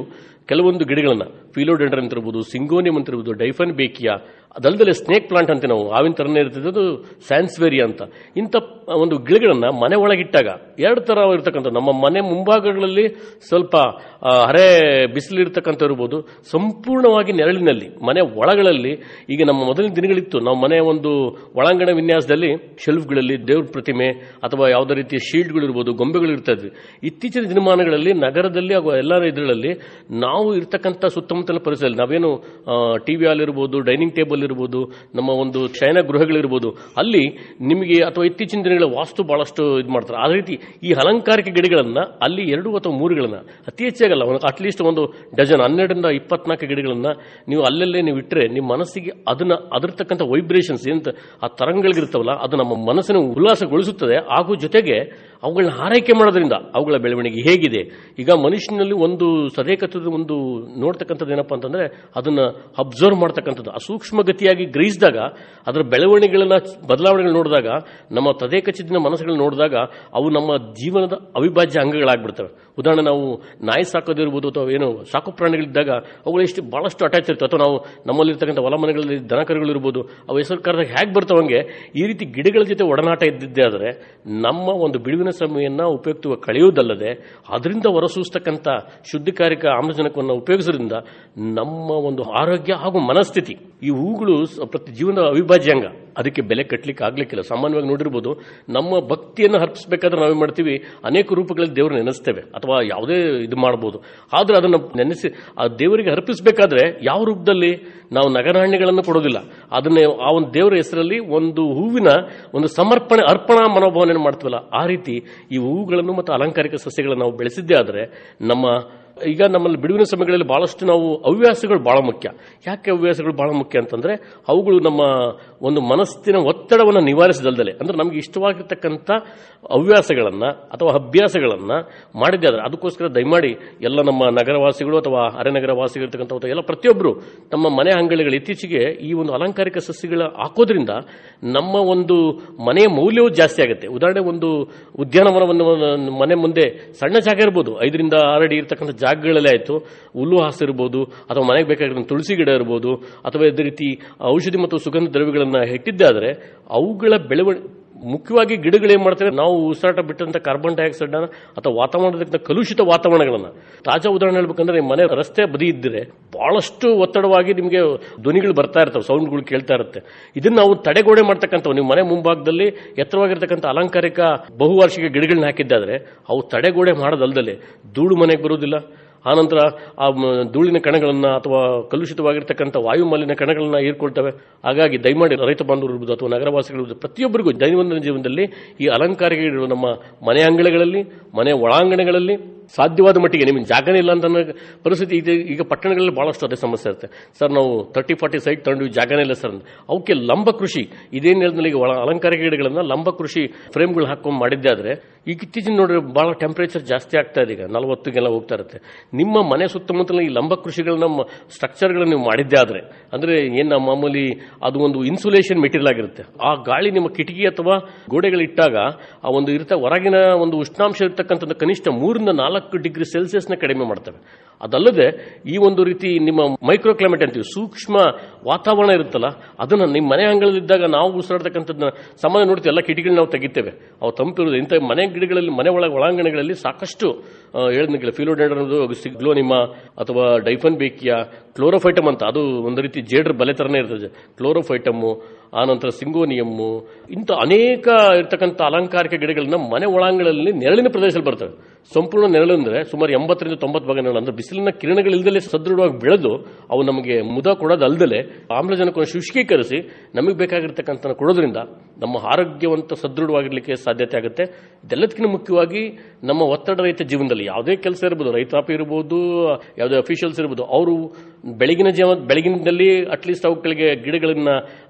ಕೆಲವೊಂದು ಗಿಡಗಳನ್ನ ಫಿಲೋಡೆಂಡ್ರನ್ ಅಂತ ಇರ್ಬೋದು ಸಿಂಗೋನಿಯಂ ಅಂತ ಇರ್ಬೋದು ಡೈಫನ್ ಬೇಕಿಯಾ ಅದಲ್ಲದೆ ಸ್ನೇಕ್ ಪ್ಲಾಂಟ್ ಅಂತ ನಾವು ಆವಿನ ತರನೇ ಇರ್ತದೆ ಅದು ಸ್ಯಾನ್ಸ್ವೇರಿಯಾ ಅಂತ ಇಂಥ ಒಂದು ಗಿಡಗಳನ್ನ ಮನೆ ಒಳಗಿಟ್ಟಾಗ ಎರಡು ತರ ಇರ್ತಕ್ಕಂಥ ನಮ್ಮ ಮನೆ ಮುಂಭಾಗಗಳಲ್ಲಿ ಸ್ವಲ್ಪ ಆ, ಹರೆ ಬಿಸಿಲಿರ್ತಕ್ಕಂಥ ಇರ್ಬೋದು ಸಂಪೂರ್ಣವಾಗಿ ನೆರಳಿನಲ್ಲಿ ಮನೆ ಒಳಗಳಲ್ಲಿ ಈಗ ನಮ್ಮ ಮೊದಲಿನ ದಿನಗಳಿತ್ತು ನಾವು ಮನೆ ಒಂದು ಒಳಾಂಗಣ ವಿನ್ಯಾಸದಲ್ಲಿ ಶೆಲ್ಫ್ಗಳಲ್ಲಿ ದೇವ್ರ ಪ್ರತಿಮೆ ಅಥವಾ ಯಾವುದೇ ರೀತಿಯ ಶೀಲ್ಡ್ಗಳು ಇರ್ಬೋದು ಗೊಂಬೆಗಳು ಇರ್ತಾ ಇದ್ವಿ ಇತ್ತೀಚಿನ ದಿನಮಾನಗಳಲ್ಲಿ ನಗರದಲ್ಲಿ ಹಾಗೂ ಎಲ್ಲ ಇದರಲ್ಲಿ ನಾವು ಇರ್ತಕ್ಕಂಥ ಸುತ್ತಮುತ್ತಲ ಪರಿಸರದಲ್ಲಿ ನಾವೇನು ಟಿವಿ ಹಾಲ್ ಇರ್ಬೋದು ಡೈನಿಂಗ್ ಟೇಬಲ್ ಇರ್ಬೋದು ನಮ್ಮ ಒಂದು ಶಯನ ಗೃಹಗಳಿರ್ಬೋದು ಅಲ್ಲಿ ನಿಮಗೆ ಅಥವಾ ಇತ್ತೀಚಿನ ದಿನಗಳ ವಾಸ್ತು ಬಹಳಷ್ಟು ಇದು ಮಾಡ್ತಾರೆ ಆ ರೀತಿ ಈ ಅಲಂಕಾರಿಕ ಗಿಡಗಳನ್ನ ಅಲ್ಲಿ ಎರಡು ಅಥವಾ ಮೂರುಗಳನ್ನ ಅತಿ ಹೆಚ್ಚಾಗಲ್ಲ ಅಟ್ಲೀಸ್ಟ್ ಒಂದು ಡಜನ್ ಹನ್ನೆರಡರಿಂದ ಇಪ್ಪತ್ನಾಲ್ಕು ಗಿಡಗಳನ್ನ ನೀವು ಅಲ್ಲಲ್ಲೇ ನೀವು ಇಟ್ಟರೆ ನಿಮ್ಮ ಮನಸ್ಸಿಗೆ ಅದನ್ನ ಅದರ್ತಕ್ಕಂಥ ವೈಬ್ರೇಷನ್ಸ್ ಏನಂತ ಆ ತರಂಗಗಳಿರ್ತಾವಲ್ಲ ಅದು ನಮ್ಮ ಮನಸ್ಸಿನ ಉಲ್ಲಾಸಗೊಳಿಸುತ್ತದೆ ಹಾಗೂ ಜೊತೆಗೆ ಅವುಗಳನ್ನ ಆರೈಕೆ ಮಾಡೋದ್ರಿಂದ ಅವುಗಳ ಬೆಳವಣಿಗೆ ಹೇಗಿದೆ ಈಗ ಮನುಷ್ಯನಲ್ಲಿ ಒಂದು ಸದೇಕತ್ವದ ಒಂದು ನೋಡ್ತಕ್ಕಂಥದ್ದು ಏನಪ್ಪಾ ಅಂತಂದ್ರೆ ಅದನ್ನ ಅಬ್ಸರ್ವ್ ಮಾಡ್ತಕ್ಕಂಥದ್ದು ಆ ಸೂಕ್ಷ್ಮ ಗತಿಯಾಗಿ ಗ್ರಹಿಸಿದಾಗ ಅದರ ಬೆಳವಣಿಗೆಗಳನ್ನ ಬದಲಾವಣೆಗಳು ನೋಡಿದಾಗ ನಮ್ಮ ತದೇಕಚಿತ್ತಿನ ಮನಸ್ಸುಗಳನ್ನ ನೋಡಿದಾಗ ಅವು ನಮ್ಮ ಜೀವನದ ಅವಿಭಾಜ್ಯ ಅಂಗಗಳಾಗ್ಬಿಡ್ತವೆ ಉದಾಹರಣೆ ನಾವು ನಾಯಿ ಸಾಕೋದಿರ್ಬೋದು ಅಥವಾ ಏನು ಸಾಕು ಪ್ರಾಣಿಗಳಿದ್ದಾಗ ಅವುಗಳು ಎಷ್ಟು ಬಹಳಷ್ಟು ಅಟ್ಯಾಚ್ ಇರ್ತವೆ ಅಥವಾ ನಾವು ನಮ್ಮಲ್ಲಿರ್ತಕ್ಕಂಥ ಹೊಲ ಮನೆಗಳಲ್ಲಿ ದನ ಕರುಗಳಿರ್ಬೋದು ಅವು ಹೆಸರು ಕರೆದಾಗ ಹೇಗೆ ಬರ್ತಾವಂಗೆ ಈ ರೀತಿ ಗಿಡಗಳ ಜೊತೆ ಒಡನಾಟ ಇದ್ದಿದ್ದೇ ಆದರೆ ನಮ್ಮ ಒಂದು ಬಿಡುವಿನ ಸಮಯವನ್ನು ಉಪಯುಕ್ತವಾಗಿ ಕಳೆಯುವುದಲ್ಲದೆ ಅದರಿಂದ ಹೊರಸೂಸ್ತಕ್ಕಂಥ ಶುದ್ಧಕಾರಿಕ ಆಮ್ಲಜನಕವನ್ನು ಉಪಯೋಗಿಸೋದ್ರಿಂದ ನಮ್ಮ ಒಂದು ಆರೋಗ್ಯ ಹಾಗೂ ಮನಸ್ಥಿತಿ ಈ ಹೂಗಳು ಸ- ಪ್ರತಿ ಜೀವನದ ಅವಿಭಾಜ್ಯ ಅಂಗ ಅದಕ್ಕೆ ಬೆಲೆ ಕಟ್ಟಲಿಕ್ಕೆ ಆಗ್ಲಿಕ್ಕಿಲ್ಲ ಸಾಮಾನ್ಯವಾಗಿ ನೋಡಿರ್ಬೋದು ನಮ್ಮ ಭಕ್ತಿಯನ್ನು ಹರ್ಪಿಸಬೇಕಾದ್ರೆ ನಾವೇನ್ ಮಾಡ್ತೀವಿ ಅನೇಕ ರೂಪಗಳಲ್ಲಿ ದೇವರು ನೆನೆಸ್ತೇವೆ ಅಥವಾ ಯಾವುದೇ ಇದು ಮಾಡಬಹುದು ಆದ್ರೆ ಅದನ್ನು ನೆನೆಸಿ ಆ ದೇವರಿಗೆ ಅರ್ಪಿಸಬೇಕಾದ್ರೆ ಯಾವ ರೂಪದಲ್ಲಿ ನಾವು ನಗರಾಣ್ಯಗಳನ್ನು ಕೊಡೋದಿಲ್ಲ ಅದನ್ನೇ ಆ ಒಂದು ದೇವರ ಹೆಸರಲ್ಲಿ ಒಂದು ಹೂವಿನ ಒಂದು ಸಮರ್ಪಣೆ ಅರ್ಪಣಾ ಮನೋಭಾವನೆ ಮಾಡ್ತೀವಲ್ಲ ಆ ರೀತಿ ಈ ಹೂವುಗಳನ್ನು ಮತ್ತು ಅಲಂಕಾರಿಕ ಸಸ್ಯಗಳನ್ನು ನಾವು ಬೆಳೆಸಿದ್ದೇ ಆದರೆ ನಮ್ಮ ಈಗ ನಮ್ಮಲ್ಲಿ ಬಿಡುವಿನ ಸಮಯಗಳಲ್ಲಿ ಬಹಳಷ್ಟು ನಾವು ಹವ್ಯಾಸಗಳು ಬಹಳ ಮುಖ್ಯ ಯಾಕೆ ಹವ್ಯಾಸಗಳು ಬಹಳ ಮುಖ್ಯ ಅಂತಂದ್ರೆ ಅವುಗಳು ನಮ್ಮ ಒಂದು ಮನಸ್ಸಿನ ಒತ್ತಡವನ್ನು ನಿವಾರಿಸದಲ್ದಲೆ ಅಂದ್ರೆ ನಮಗೆ ಇಷ್ಟವಾಗಿರ್ತಕ್ಕಂಥ ಹವ್ಯಾಸಗಳನ್ನ ಅಥವಾ ಅಭ್ಯಾಸಗಳನ್ನ ಮಾಡಿದ್ದೆ ಆದರೆ ಅದಕ್ಕೋಸ್ಕರ ದಯಮಾಡಿ ಎಲ್ಲ ನಮ್ಮ ನಗರವಾಸಿಗಳು ಅಥವಾ ಅರೆನಗರ ವಾಸಿಗಳಿರ್ತಕ್ಕಂಥ ಅಥವಾ ಎಲ್ಲ ಪ್ರತಿಯೊಬ್ಬರು ನಮ್ಮ ಮನೆ ಅಂಗಳಗಳು ಇತ್ತೀಚೆಗೆ ಈ ಒಂದು ಅಲಂಕಾರಿಕ ಸಸ್ಯಗಳ ಹಾಕೋದ್ರಿಂದ ನಮ್ಮ ಒಂದು ಮನೆಯ ಮೌಲ್ಯವೂ ಜಾಸ್ತಿ ಆಗುತ್ತೆ ಉದಾಹರಣೆ ಒಂದು ಉದ್ಯಾನವನವನ್ನು ಒಂದು ಮನೆ ಮುಂದೆ ಸಣ್ಣ ಜಾಗ ಇರ್ಬೋದು ಐದರಿಂದ ಆರು ಅಡಿ ಇರ್ತಕ್ಕಂಥ ಜಾಗಗಳಲ್ಲೇ ಆಯಿತು ಹುಲ್ಲು ಹಾಸು ಇರ್ಬೋದು ಅಥವಾ ಮನೆಗೆ ಬೇಕಾಗಿರೋ ತುಳಸಿ ಗಿಡ ಇರ್ಬೋದು ಅಥವಾ ಇದೇ ರೀತಿ ಔಷಧಿ ಮತ್ತು ಸುಗಂಧ ದ್ರವ್ಯಗಳನ್ನು ಇಟ್ಟಿದ್ದಾದರೆ ಅವುಗಳ ಬೆಳವಣಿಗೆ ಮುಖ್ಯವಾಗಿ ಗಿಡಗಳು ಏನ್ ಮಾಡ್ತವೆ ನಾವು ಉಸಿರಾಟ ಬಿಟ್ಟಂತ ಕಾರ್ಬನ್ ಡೈಆಕ್ಸೈಡ್ ಅಥವಾ ವಾತಾವರಣದ ಕಲುಷಿತ ವಾತಾವರಣಗಳನ್ನ ತಾಜಾ ಉದಾಹರಣೆ ಹೇಳ್ಬೇಕಂದ್ರೆ ನಿಮ್ಮ ಮನೆ ರಸ್ತೆ ಬದಿ ಇದ್ದರೆ ಬಹಳಷ್ಟು ಒತ್ತಡವಾಗಿ ನಿಮಗೆ ಧ್ವನಿಗಳು ಬರ್ತಾ ಇರ್ತವೆ ಸೌಂಡ್ಗಳು ಕೇಳ್ತಾ ಇರುತ್ತೆ ಇದನ್ನ ನಾವು ತಡೆಗೋಡೆ ಮಾಡ್ತಕ್ಕಂಥವು ನಿಮ್ಮ ಮನೆ ಮುಂಭಾಗದಲ್ಲಿ ಎತ್ತರವಾಗಿರ್ತಕ್ಕಂಥ ಅಲಂಕಾರಿಕ ಬಹುವಾರ್ಷಿಕ ಗಿಡಗಳನ್ನ ಹಾಕಿದ್ದಾದ್ರೆ ಅವು ತಡೆಗೋಡೆ ಮಾಡೋದಲ್ದಲೆ ಧೂಳು ಮನೆಗೆ ಬರುವುದಿಲ್ಲ ಆನಂತರ ಆ ಮ- ಧೂಳಿನ ಕಣಗಳನ್ನ ಅಥವಾ ಕಲುಷಿತವಾಗಿರ್ತಕ್ಕಂಥ ವಾಯು ಮಾಲಿನ್ಯ ಕಣಗಳನ್ನ ಹೀರ್ಕೊಳ್ತವೆ ಹಾಗಾಗಿ ದಯಮಾಡಿ ರೈತ ಬಾಂಧವರು ಇರ್ಬೋದು ಅಥವಾ ನಗರವಾಸಿಗಳು ಇರ್ಬೋದು, ಪ್ರತಿಯೊಬ್ಬರಿಗೂ ದೈನಂದಿನ ಜೀವನದಲ್ಲಿ ಈ ಅಲಂಕಾರಿಕ ಇರುವ ನಮ್ಮ ಮನೆ ಅಂಗಳಗಳಲ್ಲಿ ಮನೆ ಒಳಾಂಗಣಗಳಲ್ಲಿ ಸಾಧ್ಯವಾದ ಮಟ್ಟಿಗೆ ನಿಮಗೆ ಜಾಗನೇ ಇಲ್ಲ ಅಂತ ಅನ್ನೋ ಪರಿಸ್ಥಿತಿ ಇದೆ ಈಗ ಪಟ್ಟಣಗಳಲ್ಲಿ ಬಹಳಷ್ಟು ಅದೇ ಸಮಸ್ಯೆ ಇರುತ್ತೆ ಸರ್ ನಾವು ತರ್ಟಿ ಫಾರ್ಟಿ ಸೈಟ್ ತಗೊಂಡು ಜಾಗನೇ ಇಲ್ಲ ಸರ್ ಅಂತ. ಅವಕ್ಕೆ ಲಂಬ ಕೃಷಿ ಇದೇನು ಹೇಳಿದ್ಮೇಲೆ ಈಗ ಒಳ ಅಲಂಕಾರಿಕ ಗಿಡಗಳನ್ನ ಲಂಬ ಕೃಷಿ ಫ್ರೇಮ್ಗಳು ಹಾಕೊಂಡು ಮಾಡಿದ್ದೆ ಆದ್ರೆ ಈಗ ಇತ್ತೀಚಿನ ನೋಡ್ರಿ ಬಹಳ ಟೆಂಪರೇಚರ್ ಜಾಸ್ತಿ ಆಗ್ತಾ ಇದೆ ಈಗ ನಲವತ್ತಿಗೆಲ್ಲ ಹೋಗ್ತಾ ಇರುತ್ತೆ ನಿಮ್ಮ ಮನೆ ಸುತ್ತಮುತ್ತಲ ಈ ಲಂಬ ಕೃಷಿಗಳನ್ನ ಸ್ಟ್ರಕ್ಚರ್ಗಳನ್ನ ನೀವು ಮಾಡಿದ್ದೆ ಆದ್ರೆ ಅಂದ್ರೆ ಏನ್ ನಾವು ಮಾಮೂಲಿ ಅದು ಒಂದು ಇನ್ಸುಲೇಷನ್ ಮೆಟೀರಿಯಲ್ ಆಗಿರುತ್ತೆ ಆ ಗಾಳಿ ನಿಮ್ಮ ಕಿಟಕಿ ಅಥವಾ ಗೋಡೆಗಳಿಟ್ಟಾಗ ಆ ಒಂದು ಇರ್ತ ಹೊರಗಿನ ಒಂದು ಉಷ್ಣಾಂಶ ಇರ್ತಕ್ಕಂಥದ್ದು ಕನಿಷ್ಠ ಮೂರಿಂದ ನಾಲ್ಕು ಡಿಗ್ರಿ ಸೆಲ್ಸಿಯಸ್ನ ಕಡಿಮೆ ಮಾಡ್ತವೆ ಅದಲ್ಲದೆ ಈ ಒಂದು ರೀತಿ ನಿಮ್ಮ ಮೈಕ್ರೋ ಕ್ಲೈಮೇಟ್ ಅಂತೀವಿ ಸೂಕ್ಷ್ಮ ವಾತಾವರಣ ಇರುತ್ತಲ್ಲ ಅದನ್ನ ನಿಮ್ಮ ಮನೆ ಅಂಗಳದಿದ್ದಾಗ ನಾವು ಉಸಿರಾಡ್ತಕ್ಕಂಥದ್ದನ್ನ ಸಾಮಾನ್ಯ ನೋಡ್ತೀವಿ ಎಲ್ಲ ಕಿಟಕಿಗಳು ನಾವು ತೆಗಿತೇವೆ ಅವು ತಂಪಿರೋದು ಇಂಥ ಮನೆ ಗಿಡಗಳಲ್ಲಿ ಮನೆ ಒಳಗೆ ಒಳಾಂಗಣಗಳಲ್ಲಿ ಸಾಕಷ್ಟು ಹೇಳಿದ್ನಿಲ್ಲ ಫಿಲೋಡೆಂಡರ್ ಅನ್ನೋದು ಸಿಗ್ಲೋನಿಮ ಅಥವಾ ಡೈಫನ್ ಬೇಕಿಯಾ ಕ್ಲೋರೋಫೈಟಮ್ ಅಂತ ಅದು ಒಂದು ರೀತಿ ಜೇಡ್ರ ಬಲೆ ತರನೇ ಇರ್ತದೆ ಕ್ಲೋರೋಫೈಟಮ್ಮು ಆನಂತರ ಸಿಂಗೋನಿಯಮ್ಮು ಇಂಥ ಅನೇಕ ಇರ್ತಕ್ಕಂಥ ಅಲಂಕಾರಿಕ ಗಿಡಗಳನ್ನ ಮನೆ ಒಳಾಂಗಣಗಳಲ್ಲಿ ನೆರಳಿನ ಪ್ರದೇಶದಲ್ಲಿ ಬರ್ತವೆ ಸಂಪೂರ್ಣ ನೆರಳು ಅಂದ್ರೆ ಸುಮಾರು ಎಂಬತ್ತರಿಂದ ತೊಂಬತ್ತು ಭಾಗ ನೆರಳು ಅಂದ್ರೆ ಬಿಸಿಲಿನ ಕಿರಣಗಳಿಲ್ದಲೇ ಸದೃಢವಾಗಿ ಬೆಳೆದು ಅವು ನಮಗೆ ಮುದ ಕೊಡೋದಲ್ದಲೆ ಆಮ್ಲಜನಕವನ್ನು ಶುಷ್ಕೀಕರಿಸಿ ನಮಗೆ ಬೇಕಾಗಿರ್ತಕ್ಕಂಥ ಕೊಡೋದ್ರಿಂದ ನಮ್ಮ ಆರೋಗ್ಯವಂತ ಸದೃಢವಾಗಿರ್ಲಿಕ್ಕೆ ಸಾಧ್ಯತೆ ಆಗುತ್ತೆ ಇದೆಲ್ಲದಕ್ಕಿಂತ ಮುಖ್ಯವಾಗಿ ನಮ್ಮ ಒತ್ತಡ ರಹಿತ ಜೀವನದಲ್ಲಿ ಯಾವುದೇ ಕೆಲಸ ಇರ್ಬೋದು ರೈತಾಪಿ ಇರ್ಬೋದು ಯಾವುದೇ ಅಫಿಷಿಯಲ್ಸ್ ಇರ್ಬೋದು ಅವರು ಬೆಳಗಿನ ಜೀವ ಬೆಳಗಿನದಲ್ಲಿ ಅಟ್ಲೀಸ್ಟ್ ಅವುಗಳಿಗೆ ಗಿಡಗಳನ್ನ ಮಣ್ಣನ್ನು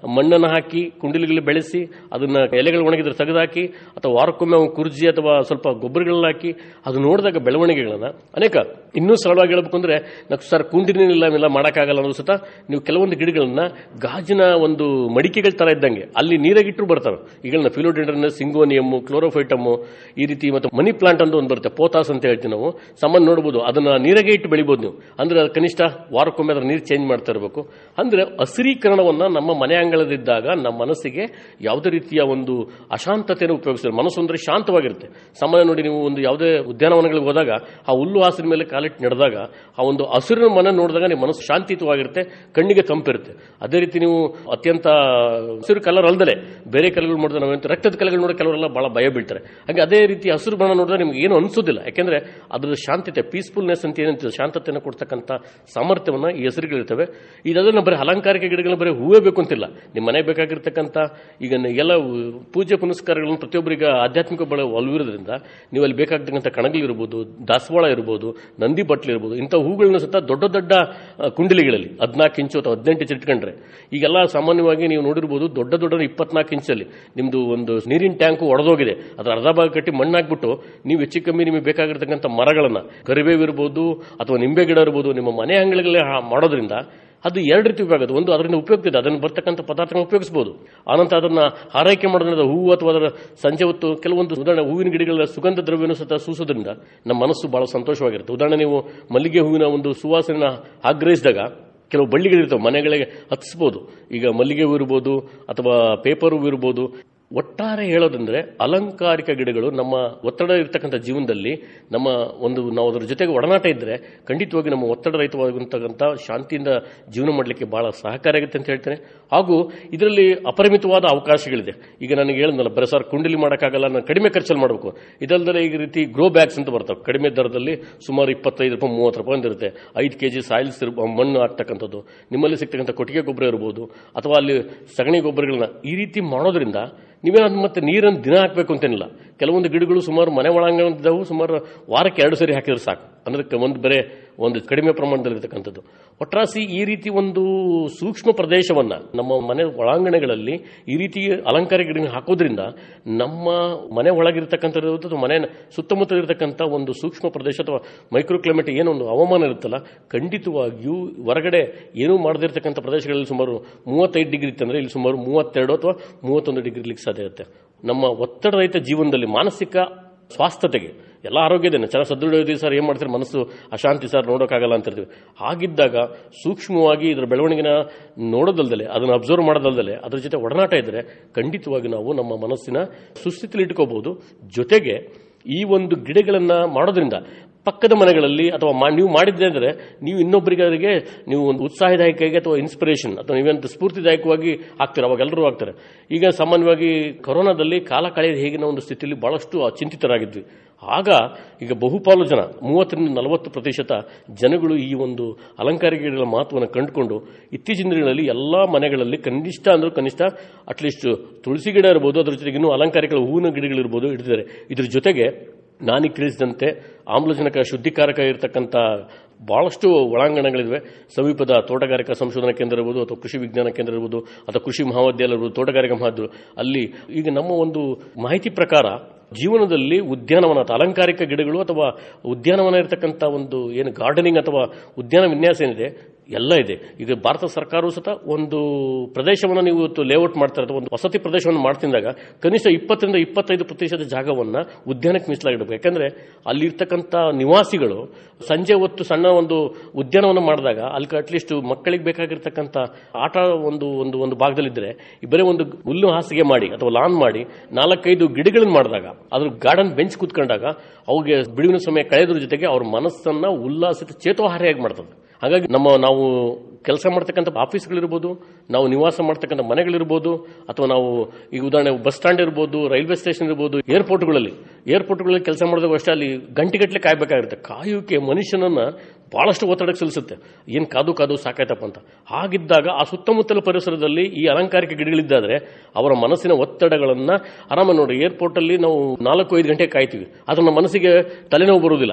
ಹಾಕಿ ಕುಂಡಿಲಿಗಳು ಬೆಳೆಸಿ ಅದನ್ನ ಎಲೆಗಳು ಒಣಗಿದ್ರೆ ತೆಗೆದುಹಾಕಿ ಅಥವಾ ವಾರಕ್ಕೊಮ್ಮೆ ಅವು ಕುರ್ಜಿ ಅಥವಾ ಸ್ವಲ್ಪ ಗೊಬ್ಬರಗಳನ್ನ ಹಾಕಿ ಅದು ನೋಡಿದಾಗ ಬೆಳವಣಿಗೆಗಳನ್ನ ಅನೇಕ ಇನ್ನೂ ಸರಳವಾಗಿ ಹೇಳ್ಬೇಕು ಅಂದ್ರೆ ನಾವು ಸರ್ ಕುಂಡಿನಿಲ್ಲ ಇವೆಲ್ಲ ಮಾಡೋಕ್ಕಾಗಲ್ಲ ಅನ್ನೋ ಸುತ್ತ ನೀವು ಕೆಲವೊಂದು ಗಿಡಗಳನ್ನ ಗಾಜಿನ ಒಂದು ಮಡಿಕೆಗಳ ತರ ಇದ್ದಂಗೆ ಅಲ್ಲಿ ನೀರಾಗಿಟ್ಟರು ಬರ್ತಾವೆ ಈಗಳನ್ನ ಫಿಲೋಡೆಂಡ್ರನ್ ಸಿಂಗೋನಿಯಮ್ ಕ್ಲೋರೋಫೈಟಮ್ ಈ ರೀತಿ ಮತ್ತು ಮನಿ ಪ್ಲಾಂಟ್ ಅಂತ ಒಂದು ಬರುತ್ತೆ ಪೋತಾಸ್ ಅಂತ ಹೇಳ್ತೀವಿ ನಾವು ಸಾಮಾನ್ಯ ನೋಡಬಹುದು ಅದನ್ನ ನೀರಾಗೆ ಇಟ್ಟು ಬೆಳಿಬೋದು ನೀವು ಅಂದ್ರೆ ಅದು ಕನಿಷ್ಠ ವಾರಕ್ಕೊಮ್ಮೆ ಅದ್ರ ನೀರು ಚೇಂಜ್ ಮಾಡ್ತಾ ಇರಬೇಕು ಅಂದ್ರೆ ಹಸಿರೀಕರಣವನ್ನ ನಮ್ಮ ಮನೆ ಅಂಗಳದಿದ್ದಾಗ ನಮ್ಮ ಮನಸ್ಸಿಗೆ ಯಾವುದೇ ರೀತಿಯ ಒಂದು ಅಶಾಂತತೆಯನ್ನು ಉಪಯೋಗಿಸ್ತಾರೆ ಮನಸ್ಸು ಅಂದ್ರೆ ಶಾಂತವಾಗಿರುತ್ತೆ ಸಾಮಾನ್ಯ ನೋಡಿ ನೀವು ಒಂದು ಯಾವುದೇ ಉದ್ಯಾನವನಗಳಿಗೆ ಹೋದಾಗ ಆ ಹುಲ್ಲು ಹಾಸಿನ ಮೇಲೆ ಕಾಲಿಟ್ಟು ನಡೆದಾಗ ಆ ಒಂದು ಹಸಿರಿನ ಮನೆ ನೋಡಿದಾಗ ನಿಮ್ಮ ಮನಸ್ಸು ಶಾಂತಿಯುತವಾಗಿರುತ್ತೆ ಕಣ್ಣಿಗೆ ತಂಪಿರುತ್ತೆ ಅದೇ ರೀತಿ ನೀವು ಅತ್ಯಂತ ಹಸಿರು ಕಲರ್ ಅಲ್ದಲೆ ಬೇರೆ ಕಲರ್ಗಳು ನೋಡಿದ್ರೆ ನಾವೇಂತ ರಕ್ತದ ಕಲೆಗಳು ನೋಡಿ ಕೆಲವರೆಲ್ಲ ಬಹಳ ಭಯ ಬೀಳ್ತಾರೆ ಹಾಗೆ ಅದೇ ರೀತಿ ಹಸಿರು ಬಣ್ಣ ನೋಡಿದ್ರೆ ನಿಮ್ಗೆ ಏನು ಅನ್ಸೋದಿಲ್ಲ ಯಾಕೆಂದ್ರೆ ಅದ್ರ ಶಾಂತತೆ ಪೀಸ್ಫುಲ್ನೆಸ್ ಅಂತ ಏನಂತೀವಿ ಶಾಂತತೆಯನ್ನು ಕೊಡ್ತಕ್ಕಂಥ ಸಾಮರ್ಥ್ಯವನ್ನ ಈ ಹೆಸರುಗಳಿರ್ತವೆ ಇದನ್ನ ಬರೀ ಅಲಂಕಾರಿಕ ಗಿಡಗಳನ್ನ ಬರೀ ಹೂವೇ ಬೇಕು ಅಂತಿಲ್ಲ ನಿಮ್ಮ ಮನೆ ಬೇಕಾಗಿರ್ತಕ್ಕಂಥ ಈಗ ಎಲ್ಲ ಪೂಜೆ ಪುನಸ್ಕಾರಗಳನ್ನು ಪ್ರತಿಯೊಬ್ಬರಿಗೆ ಆಧ್ಯಾತ್ಮಿಕ ಬಳ ಒಲವಿರೋದ್ರಿಂದ ನೀವು ಅಲ್ಲಿ ಬೇಕಾಗ್ತಕ್ಕಂಥ ಕಣಗಳಿರ್ಬೋದು ದಾಸವಾಳ ಇರ್ಬೋದು ನಂದಿ ಬಟ್ಲು ಇರ್ಬೋದು ಇಂಥ ಹೂಗಳನ್ನ ಸಹ ದೊಡ್ಡ ದೊಡ್ಡ ಆ, ಕುಂಡಲಿಗಳಲ್ಲಿ ಹದಿನಾಲ್ಕು ಇಂಚು ಅಥವಾ ಹದಿನೆಂಟು ಇಂಚು ಇಟ್ಕೊಂಡ್ರೆ ಈಗೆಲ್ಲ ಸಾಮಾನ್ಯವಾಗಿ ನೀವು ನೋಡಿರ್ಬೋದು ದೊಡ್ಡ ದೊಡ್ಡ ಇಪ್ಪತ್ನಾಲ್ಕು ಇಂಚಲ್ಲಿ ನಿಮ್ದು ಒಂದು ನೀರಿನ ಟ್ಯಾಂಕು ಒಡೆದೋಗಿದೆ ಅದ್ರ ಅರ್ಧ ಭಾಗ ಕಟ್ಟಿ ಮಣ್ಣಾಕ್ಬಿಟ್ಟು ನೀವು ಹೆಚ್ಚು ಕಮ್ಮಿ ನಿಮಗೆ ಬೇಕಾಗಿರ್ತಕ್ಕಂಥ ಮರಗಳನ್ನ ಕರಿಬೇವು ಇರ್ಬೋದು ಅಥವಾ ನಿಂಬೆ ಗಿಡ ಇರ್ಬೋದು ನಿಮ್ಮ ಮನೆ ಅಂಗಳಗಳೇ ಹಾ- ಮಾಡೋದ್ರಿಂದ ಅದು ಎರಡು ರೀತಿ ಉಪಯೋಗ ಆಗುತ್ತೆ ಒಂದು ಅದರಿಂದ ಉಪಯುಕ್ತ ಇದೆ ಅದನ್ನು ಬರ್ತಕ್ಕಂಥ ಪದಾರ್ಥಗಳನ್ನ ಉಪಯೋಗಿಸಬಹುದು ಆನಂತರ ಅದನ್ನ ಆರೈಕೆ ಮಾಡೋದ್ರಿಂದ ಹೂವು ಅಥವಾ ಅದರ ಸಂಜೆ ಹೊತ್ತು ಕೆಲವೊಂದು ಉದಾಹರಣೆ ಹೂವಿನ ಗಿಡಗಳ ಸುಗಂಧ ದ್ರವ್ಯನೂ ಸಹ ಸೂಸೋದ್ರಿಂದ ನಮ್ಮ ಮನಸ್ಸು ಬಹಳ ಸಂತೋಷವಾಗಿರುತ್ತೆ ಉದಾಹರಣೆ ನೀವು ಮಲ್ಲಿಗೆ ಹೂವಿನ ಒಂದು ಸುವಾಸನೆನ ಆಗ್ರಹಿಸಿದಾಗ ಕೆಲವು ಬಳ್ಳಿಗಳಿರ್ತವೆ ಮನೆಗಳಿಗೆ ಹತ್ತಿಸ್ಬೋದು ಈಗ ಮಲ್ಲಿಗೆ ಹೂ ಇರ್ಬೋದು ಅಥವಾ ಪೇಪರ್ ಹೂ ಇರ್ಬೋದು ಒಟ್ಟಾರೆ ಹೇಳೋದಂದ್ರೆ ಅಲಂಕಾರಿಕ ಗಿಡಗಳು ನಮ್ಮ ಒತ್ತಡ ಇರತಕ್ಕಂಥ ಜೀವನದಲ್ಲಿ ನಮ್ಮ ಒಂದು ನಾವು ಅದರ ಜೊತೆಗೆ ಒಡನಾಟ ಇದ್ರೆ ಖಂಡಿತವಾಗಿ ನಮ್ಮ ಒತ್ತಡ ರಹಿತವಾಗಿರ್ತಕ್ಕಂಥ ಶಾಂತಿಯಿಂದ ಜೀವನ ಮಾಡಲಿಕ್ಕೆ ಬಹಳ ಸಹಕಾರಿಯಾಗುತ್ತೆ ಅಂತ ಹೇಳ್ತೇನೆ ಹಾಗೂ ಇದರಲ್ಲಿ ಅಪರಿಮಿತವಾದ ಅವಕಾಶಗಳಿದೆ ಈಗ ನನಗೆ ಹೇಳಿದ್ನಲ್ಲ ಬರೀ ಸರ್ ಕುಂಡಲಿ ಮಾಡೋಕ್ಕಾಗಲ್ಲ ನಾನು ಕಡಿಮೆ ಖರ್ಚಲ್ಲಿ ಮಾಡಬೇಕು ಇದಲ್ಲದೆ ಈ ರೀತಿ ಗ್ರೋ ಬ್ಯಾಗ್ಸ್ ಅಂತ ಬರ್ತವೆ ಕಡಿಮೆ ದರದಲ್ಲಿ ಸುಮಾರು ಇಪ್ಪತ್ತೈದು ರೂಪಾಯಿ ಮೂವತ್ತು ರೂಪಾಯಿ ಒಂದಿರುತ್ತೆ ಐದು ಕೆ ಜಿ ಸಾಯಿಲ್ಸ್ ಮಣ್ಣು ಹಾಕ್ತಕ್ಕಂಥದ್ದು ನಿಮ್ಮಲ್ಲಿ ಸಿಗ್ತಕ್ಕಂಥ ಕೊಟ್ಟಿಗೆ ಗೊಬ್ಬರ ಇರ್ಬೋದು ಅಥವಾ ಅಲ್ಲಿ ಸಗಣಿ ಗೊಬ್ಬರಗಳನ್ನ ಈ ರೀತಿ ಮಾಡೋದ್ರಿಂದ ನೀವೇನು ಮತ್ತೆ ನೀರನ್ನು ದಿನ ಹಾಕಬೇಕು ಅಂತೇನಿಲ್ಲ ಕೆಲವೊಂದು ಗಿಡಗಳು ಸುಮಾರು ಮನೆ ಒಳಾಂಗಣದವು ಸುಮಾರು ವಾರಕ್ಕೆ ಎರಡು ಸರಿ ಹಾಕಿದ್ರೆ ಸಾಕು ಅಂದ್ರೆ ಕ- ಒಂದು ಬರೇ ಒಂದು ಕಡಿಮೆ ಪ್ರಮಾಣದಲ್ಲಿರ್ತಕ್ಕಂಥದ್ದು ಒಟ್ರಾಸಿ ಈ ರೀತಿ ಒಂದು ಸೂಕ್ಷ್ಮ ಪ್ರದೇಶವನ್ನ ನಮ್ಮ ಮನೆ ಒಳಾಂಗಣಗಳಲ್ಲಿ ಈ ರೀತಿ ಅಲಂಕಾರ ಗಿಡ ಹಾಕೋದ್ರಿಂದ ನಮ್ಮ ಮನೆ ಒಳಗಿರ್ತಕ್ಕಂಥದ್ದು ಅಥವಾ ಮನೆ ಸುತ್ತಮುತ್ತ ಇರತಕ್ಕಂಥ ಒಂದು ಸೂಕ್ಷ್ಮ ಪ್ರದೇಶ ಅಥವಾ ಮೈಕ್ರೋ ಕ್ಲೈಮೇಟ್ ಏನೊಂದು ಹವಾಮಾನ ಇರುತ್ತಲ್ಲ ಖಂಡಿತವಾಗಿಯೂ ಹೊರಗಡೆ ಏನೂ ಮಾಡದಿರ್ತಕ್ಕಂಥ ಪ್ರದೇಶಗಳಲ್ಲಿ ಸುಮಾರು ಮೂವತ್ತೈದು ಡಿಗ್ರಿ ಇತ್ತಂದ್ರೆ ಇಲ್ಲಿ ಸುಮಾರು ಮೂವತ್ತೆರಡು ಅಥವಾ ಮೂವತ್ತೊಂದು ಡಿಗ್ರಿ ಇರ್ಲಿಕ್ಕೆ ಸಾಧ್ಯ ಇರುತ್ತೆ ನಮ್ಮ ಒತ್ತಡ ರಹಿತ ಜೀವನದಲ್ಲಿ ಮಾನಸಿಕ ಸ್ವಾಸ್ಥತೆಗೆ ಎಲ್ಲ ಆರೋಗ್ಯದೇನೆ ಚೆನ್ನಾಗಿ ಸದೃಢ ಇದೀವಿ ಸರ್ ಏನ್ ಮಾಡ್ತೀರಿ ಮನಸ್ಸು ಅಶಾಂತಿ ಸರ್ ನೋಡೋಕ್ಕಾಗಲ್ಲ ಅಂತ ಇರ್ತೀವಿ ಹಾಗಿದ್ದಾಗ ಸೂಕ್ಷ್ಮವಾಗಿ ಇದರ ಬೆಳವಣಿಗೆನ ನೋಡೋದಲ್ದಲೆ ಅದನ್ನು ಅಬ್ಸರ್ವ್ ಮಾಡೋದಲ್ದಲೆ ಅದ್ರ ಜೊತೆ ಒಡನಾಟ ಇದ್ರೆ ಖಂಡಿತವಾಗಿ ನಾವು ನಮ್ಮ ಮನಸ್ಸಿನ ಸುಸ್ಥಿತಿಲಿ ಇಟ್ಕೋಬಹುದು ಜೊತೆಗೆ ಈ ಒಂದು ಗಿಡಗಳನ್ನ ಮಾಡೋದ್ರಿಂದ ಪಕ್ಕದ ಮನೆಗಳಲ್ಲಿ ಅಥವಾ ಮಾ- ನೀವು ಮಾಡಿದ್ದೆ ಅಂದ್ರೆ ನೀವು ಇನ್ನೊಬ್ಬರಿಗೆ ಅವರಿಗೆ ನೀವು ಒಂದು ಉತ್ಸಾಹದಾಯಕವಾಗಿ ಅಥವಾ ಇನ್ಸ್ಪಿರೇಷನ್ ಅಥವಾ ನೀವೆಂತ ಸ್ಫೂರ್ತಿದಾಯಕವಾಗಿ ಆಗ್ತೀರ ಅವಾಗ ಎಲ್ಲರೂ ಆಗ್ತಾರೆ ಈಗ ಸಾಮಾನ್ಯವಾಗಿ ಕೊರೋನಾದಲ್ಲಿ ಕಾಲ ಕಳೆಯದ ಹೇಗಿನ ಒಂದು ಸ್ಥಿತಿಯಲ್ಲಿ ಬಹಳಷ್ಟು ಚಿಂತಿತರಾಗಿದ್ವಿ ಆಗ ಈಗ ಬಹುಪಾಲು ಜನ ಮೂವತ್ತರಿಂದ ನಲವತ್ತು ಪ್ರತಿಶತ ಜನಗಳು ಈ ಒಂದು ಅಲಂಕಾರಿಕ ಗಿಡಗಳ ಮಹತ್ವವನ್ನು ಕಂಡುಕೊಂಡು ಇತ್ತೀಚಿನ ದಿನಗಳಲ್ಲಿ ಎಲ್ಲಾ ಮನೆಗಳಲ್ಲಿ ಕನಿಷ್ಠ ಅಂದ್ರೂ ಕನಿಷ್ಠ ಅಟ್ಲೀಸ್ಟ್ ತುಳಸಿ ಗಿಡ ಇರ್ಬೋದು ಅದ್ರ ಜೊತೆಗೆ ಇನ್ನೂ ಅಲಂಕಾರಿಕ ಹೂವಿನ ಗಿಡಗಳಿರ್ಬೋದು ಇಡ್ತಿದ್ದಾರೆ ಇದ್ರ ಜೊತೆಗೆ ನಾನು ತಿಳಿಸಿದಂತೆ ಆಮ್ಲಜನಕ ಶುದ್ಧೀಕಾರಕ ಇರತಕ್ಕಂಥ ಬಹಳಷ್ಟು ಒಳಾಂಗಣಗಳಿವೆ ಸಮೀಪದ ತೋಟಗಾರಿಕಾ ಸಂಶೋಧನಾ ಕೇಂದ್ರ ಇರ್ಬೋದು ಅಥವಾ ಕೃಷಿ ವಿಜ್ಞಾನ ಕೇಂದ್ರ ಇರ್ಬೋದು ಅಥವಾ ಕೃಷಿ ಮಹಾವಿದ್ಯಾಲಯ ಇರ್ಬೋದು ತೋಟಗಾರಿಕಾ ಮಹಾವಿದ್ಯಾಲಯ ಅಲ್ಲಿ ಈಗ ನಮ್ಮ ಒಂದು ಮಾಹಿತಿ ಪ್ರಕಾರ ಜೀವನದಲ್ಲಿ ಉದ್ಯಾನವನ ಅಥವಾ ಅಲಂಕಾರಿಕ ಗಿಡಗಳು ಅಥವಾ ಉದ್ಯಾನವನ ಇರತಕ್ಕಂಥ ಒಂದು ಏನು ಗಾರ್ಡನಿಂಗ್ ಅಥವಾ ಉದ್ಯಾನ ವಿನ್ಯಾಸ ಏನಿದೆ ಎಲ್ಲ ಇದೆ ಈಗ ಭಾರತ ಸರ್ಕಾರವು ಸಹ ಒಂದು ಪ್ರದೇಶವನ್ನು ನೀವು ಇವತ್ತು ಲೇಔಟ್ ಮಾಡ್ತಾರೆ ಅಥವಾ ಒಂದು ವಸತಿ ಪ್ರದೇಶವನ್ನು ಮಾಡ್ತಿದ್ದಾಗ ಕನಿಷ್ಠ ಇಪ್ಪತ್ತರಿಂದ ಇಪ್ಪತ್ತೈದು ಪ್ರತಿಶತ ಜಾಗವನ್ನ ಉದ್ಯಾನಕ್ಕೆ ಮೀಸಲಾಗಿಡಬೇಕು ಯಾಕಂದ್ರೆ ಅಲ್ಲಿರ್ತಕ್ಕಂಥ ನಿವಾಸಿಗಳು ಸಂಜೆ ಹೊತ್ತು ಸಣ್ಣ ಒಂದು ಉದ್ಯಾನವನ್ನು ಮಾಡಿದಾಗ ಅಲ್ಲಿ ಅಟ್ಲೀಸ್ಟ್ ಮಕ್ಕಳಿಗೆ ಬೇಕಾಗಿರ್ತಕ್ಕಂಥ ಆಟ ಒಂದು ಒಂದು ಒಂದು ಭಾಗದಲ್ಲಿದ್ದರೆ ಬರೀ ಒಂದು ಹುಲ್ಲು ಹಾಸಿಗೆ ಮಾಡಿ ಅಥವಾ ಲಾನ್ ಮಾಡಿ ನಾಲ್ಕೈದು ಗಿಡಗಳನ್ನು ಮಾಡಿದಾಗ ಅದ್ರ ಗಾರ್ಡನ್ ಬೆಂಚ್ ಕೂತ್ಕೊಂಡಾಗ ಅವುಗೆ ಬಿಡುವಿನ ಸಮಯ ಕಳೆದ್ರ ಜೊತೆಗೆ ಅವ್ರ ಮನಸ್ಸನ್ನ ಉಲ್ಲಾಸಿತ ಚೇತೋಹಾರಿಯಾಗಿ ಮಾಡ್ತದೆ ಹಾಗಾಗಿ ನಮ್ಮ ನಾವು ಕೆಲಸ ಮಾಡ್ತಕ್ಕಂಥ ಆಫೀಸ್ಗಳಿರ್ಬೋದು ನಾವು ನಿವಾಸ ಮಾಡ್ತಕ್ಕಂಥ ಮನೆಗಳಿರ್ಬೋದು ಅಥವಾ ನಾವು ಈಗ ಉದಾಹರಣೆ ಬಸ್ ಸ್ಟ್ಯಾಂಡ್ ಇರ್ಬೋದು ರೈಲ್ವೆ ಸ್ಟೇಷನ್ ಇರ್ಬೋದು ಏರ್ಪೋರ್ಟ್ಗಳಲ್ಲಿ ಏರ್ಪೋರ್ಟ್ಗಳಲ್ಲಿ ಕೆಲಸ ಮಾಡಿದಾಗ ಅಷ್ಟೇ ಅಲ್ಲಿ ಗಂಟೆಗಟ್ಟಲೆ ಕಾಯ್ಬೇಕಾಗಿರುತ್ತೆ ಕಾಯುವಿಕೆ ಮನುಷ್ಯನನ್ನ ಬಹಳಷ್ಟು ಒತ್ತಡಕ್ಕೆ ಸಲ್ಲಿಸುತ್ತೆ ಏನ್ ಕಾದು ಕಾದು ಸಾಕಾಯ್ತಪ್ಪ ಅಂತ ಹಾಗಿದ್ದಾಗ ಆ ಸುತ್ತಮುತ್ತಲ ಪರಿಸರದಲ್ಲಿ ಈ ಅಲಂಕಾರಿಕ ಗಿಡಗಳಿದ್ದಾದ್ರೆ ಅವರ ಮನಸ್ಸಿನ ಒತ್ತಡಗಳನ್ನ ಆರಾಮ ನೋಡಿ ಏರ್ಪೋರ್ಟ್ ಅಲ್ಲಿ ನಾವು ನಾಲ್ಕು ಐದು ಗಂಟೆ ಕಾಯ್ತೀವಿ ಆದ್ರೆ ನಮ್ಮ ಮನಸ್ಸಿಗೆ ತಲೆನೋವು ಬರುವುದಿಲ್ಲ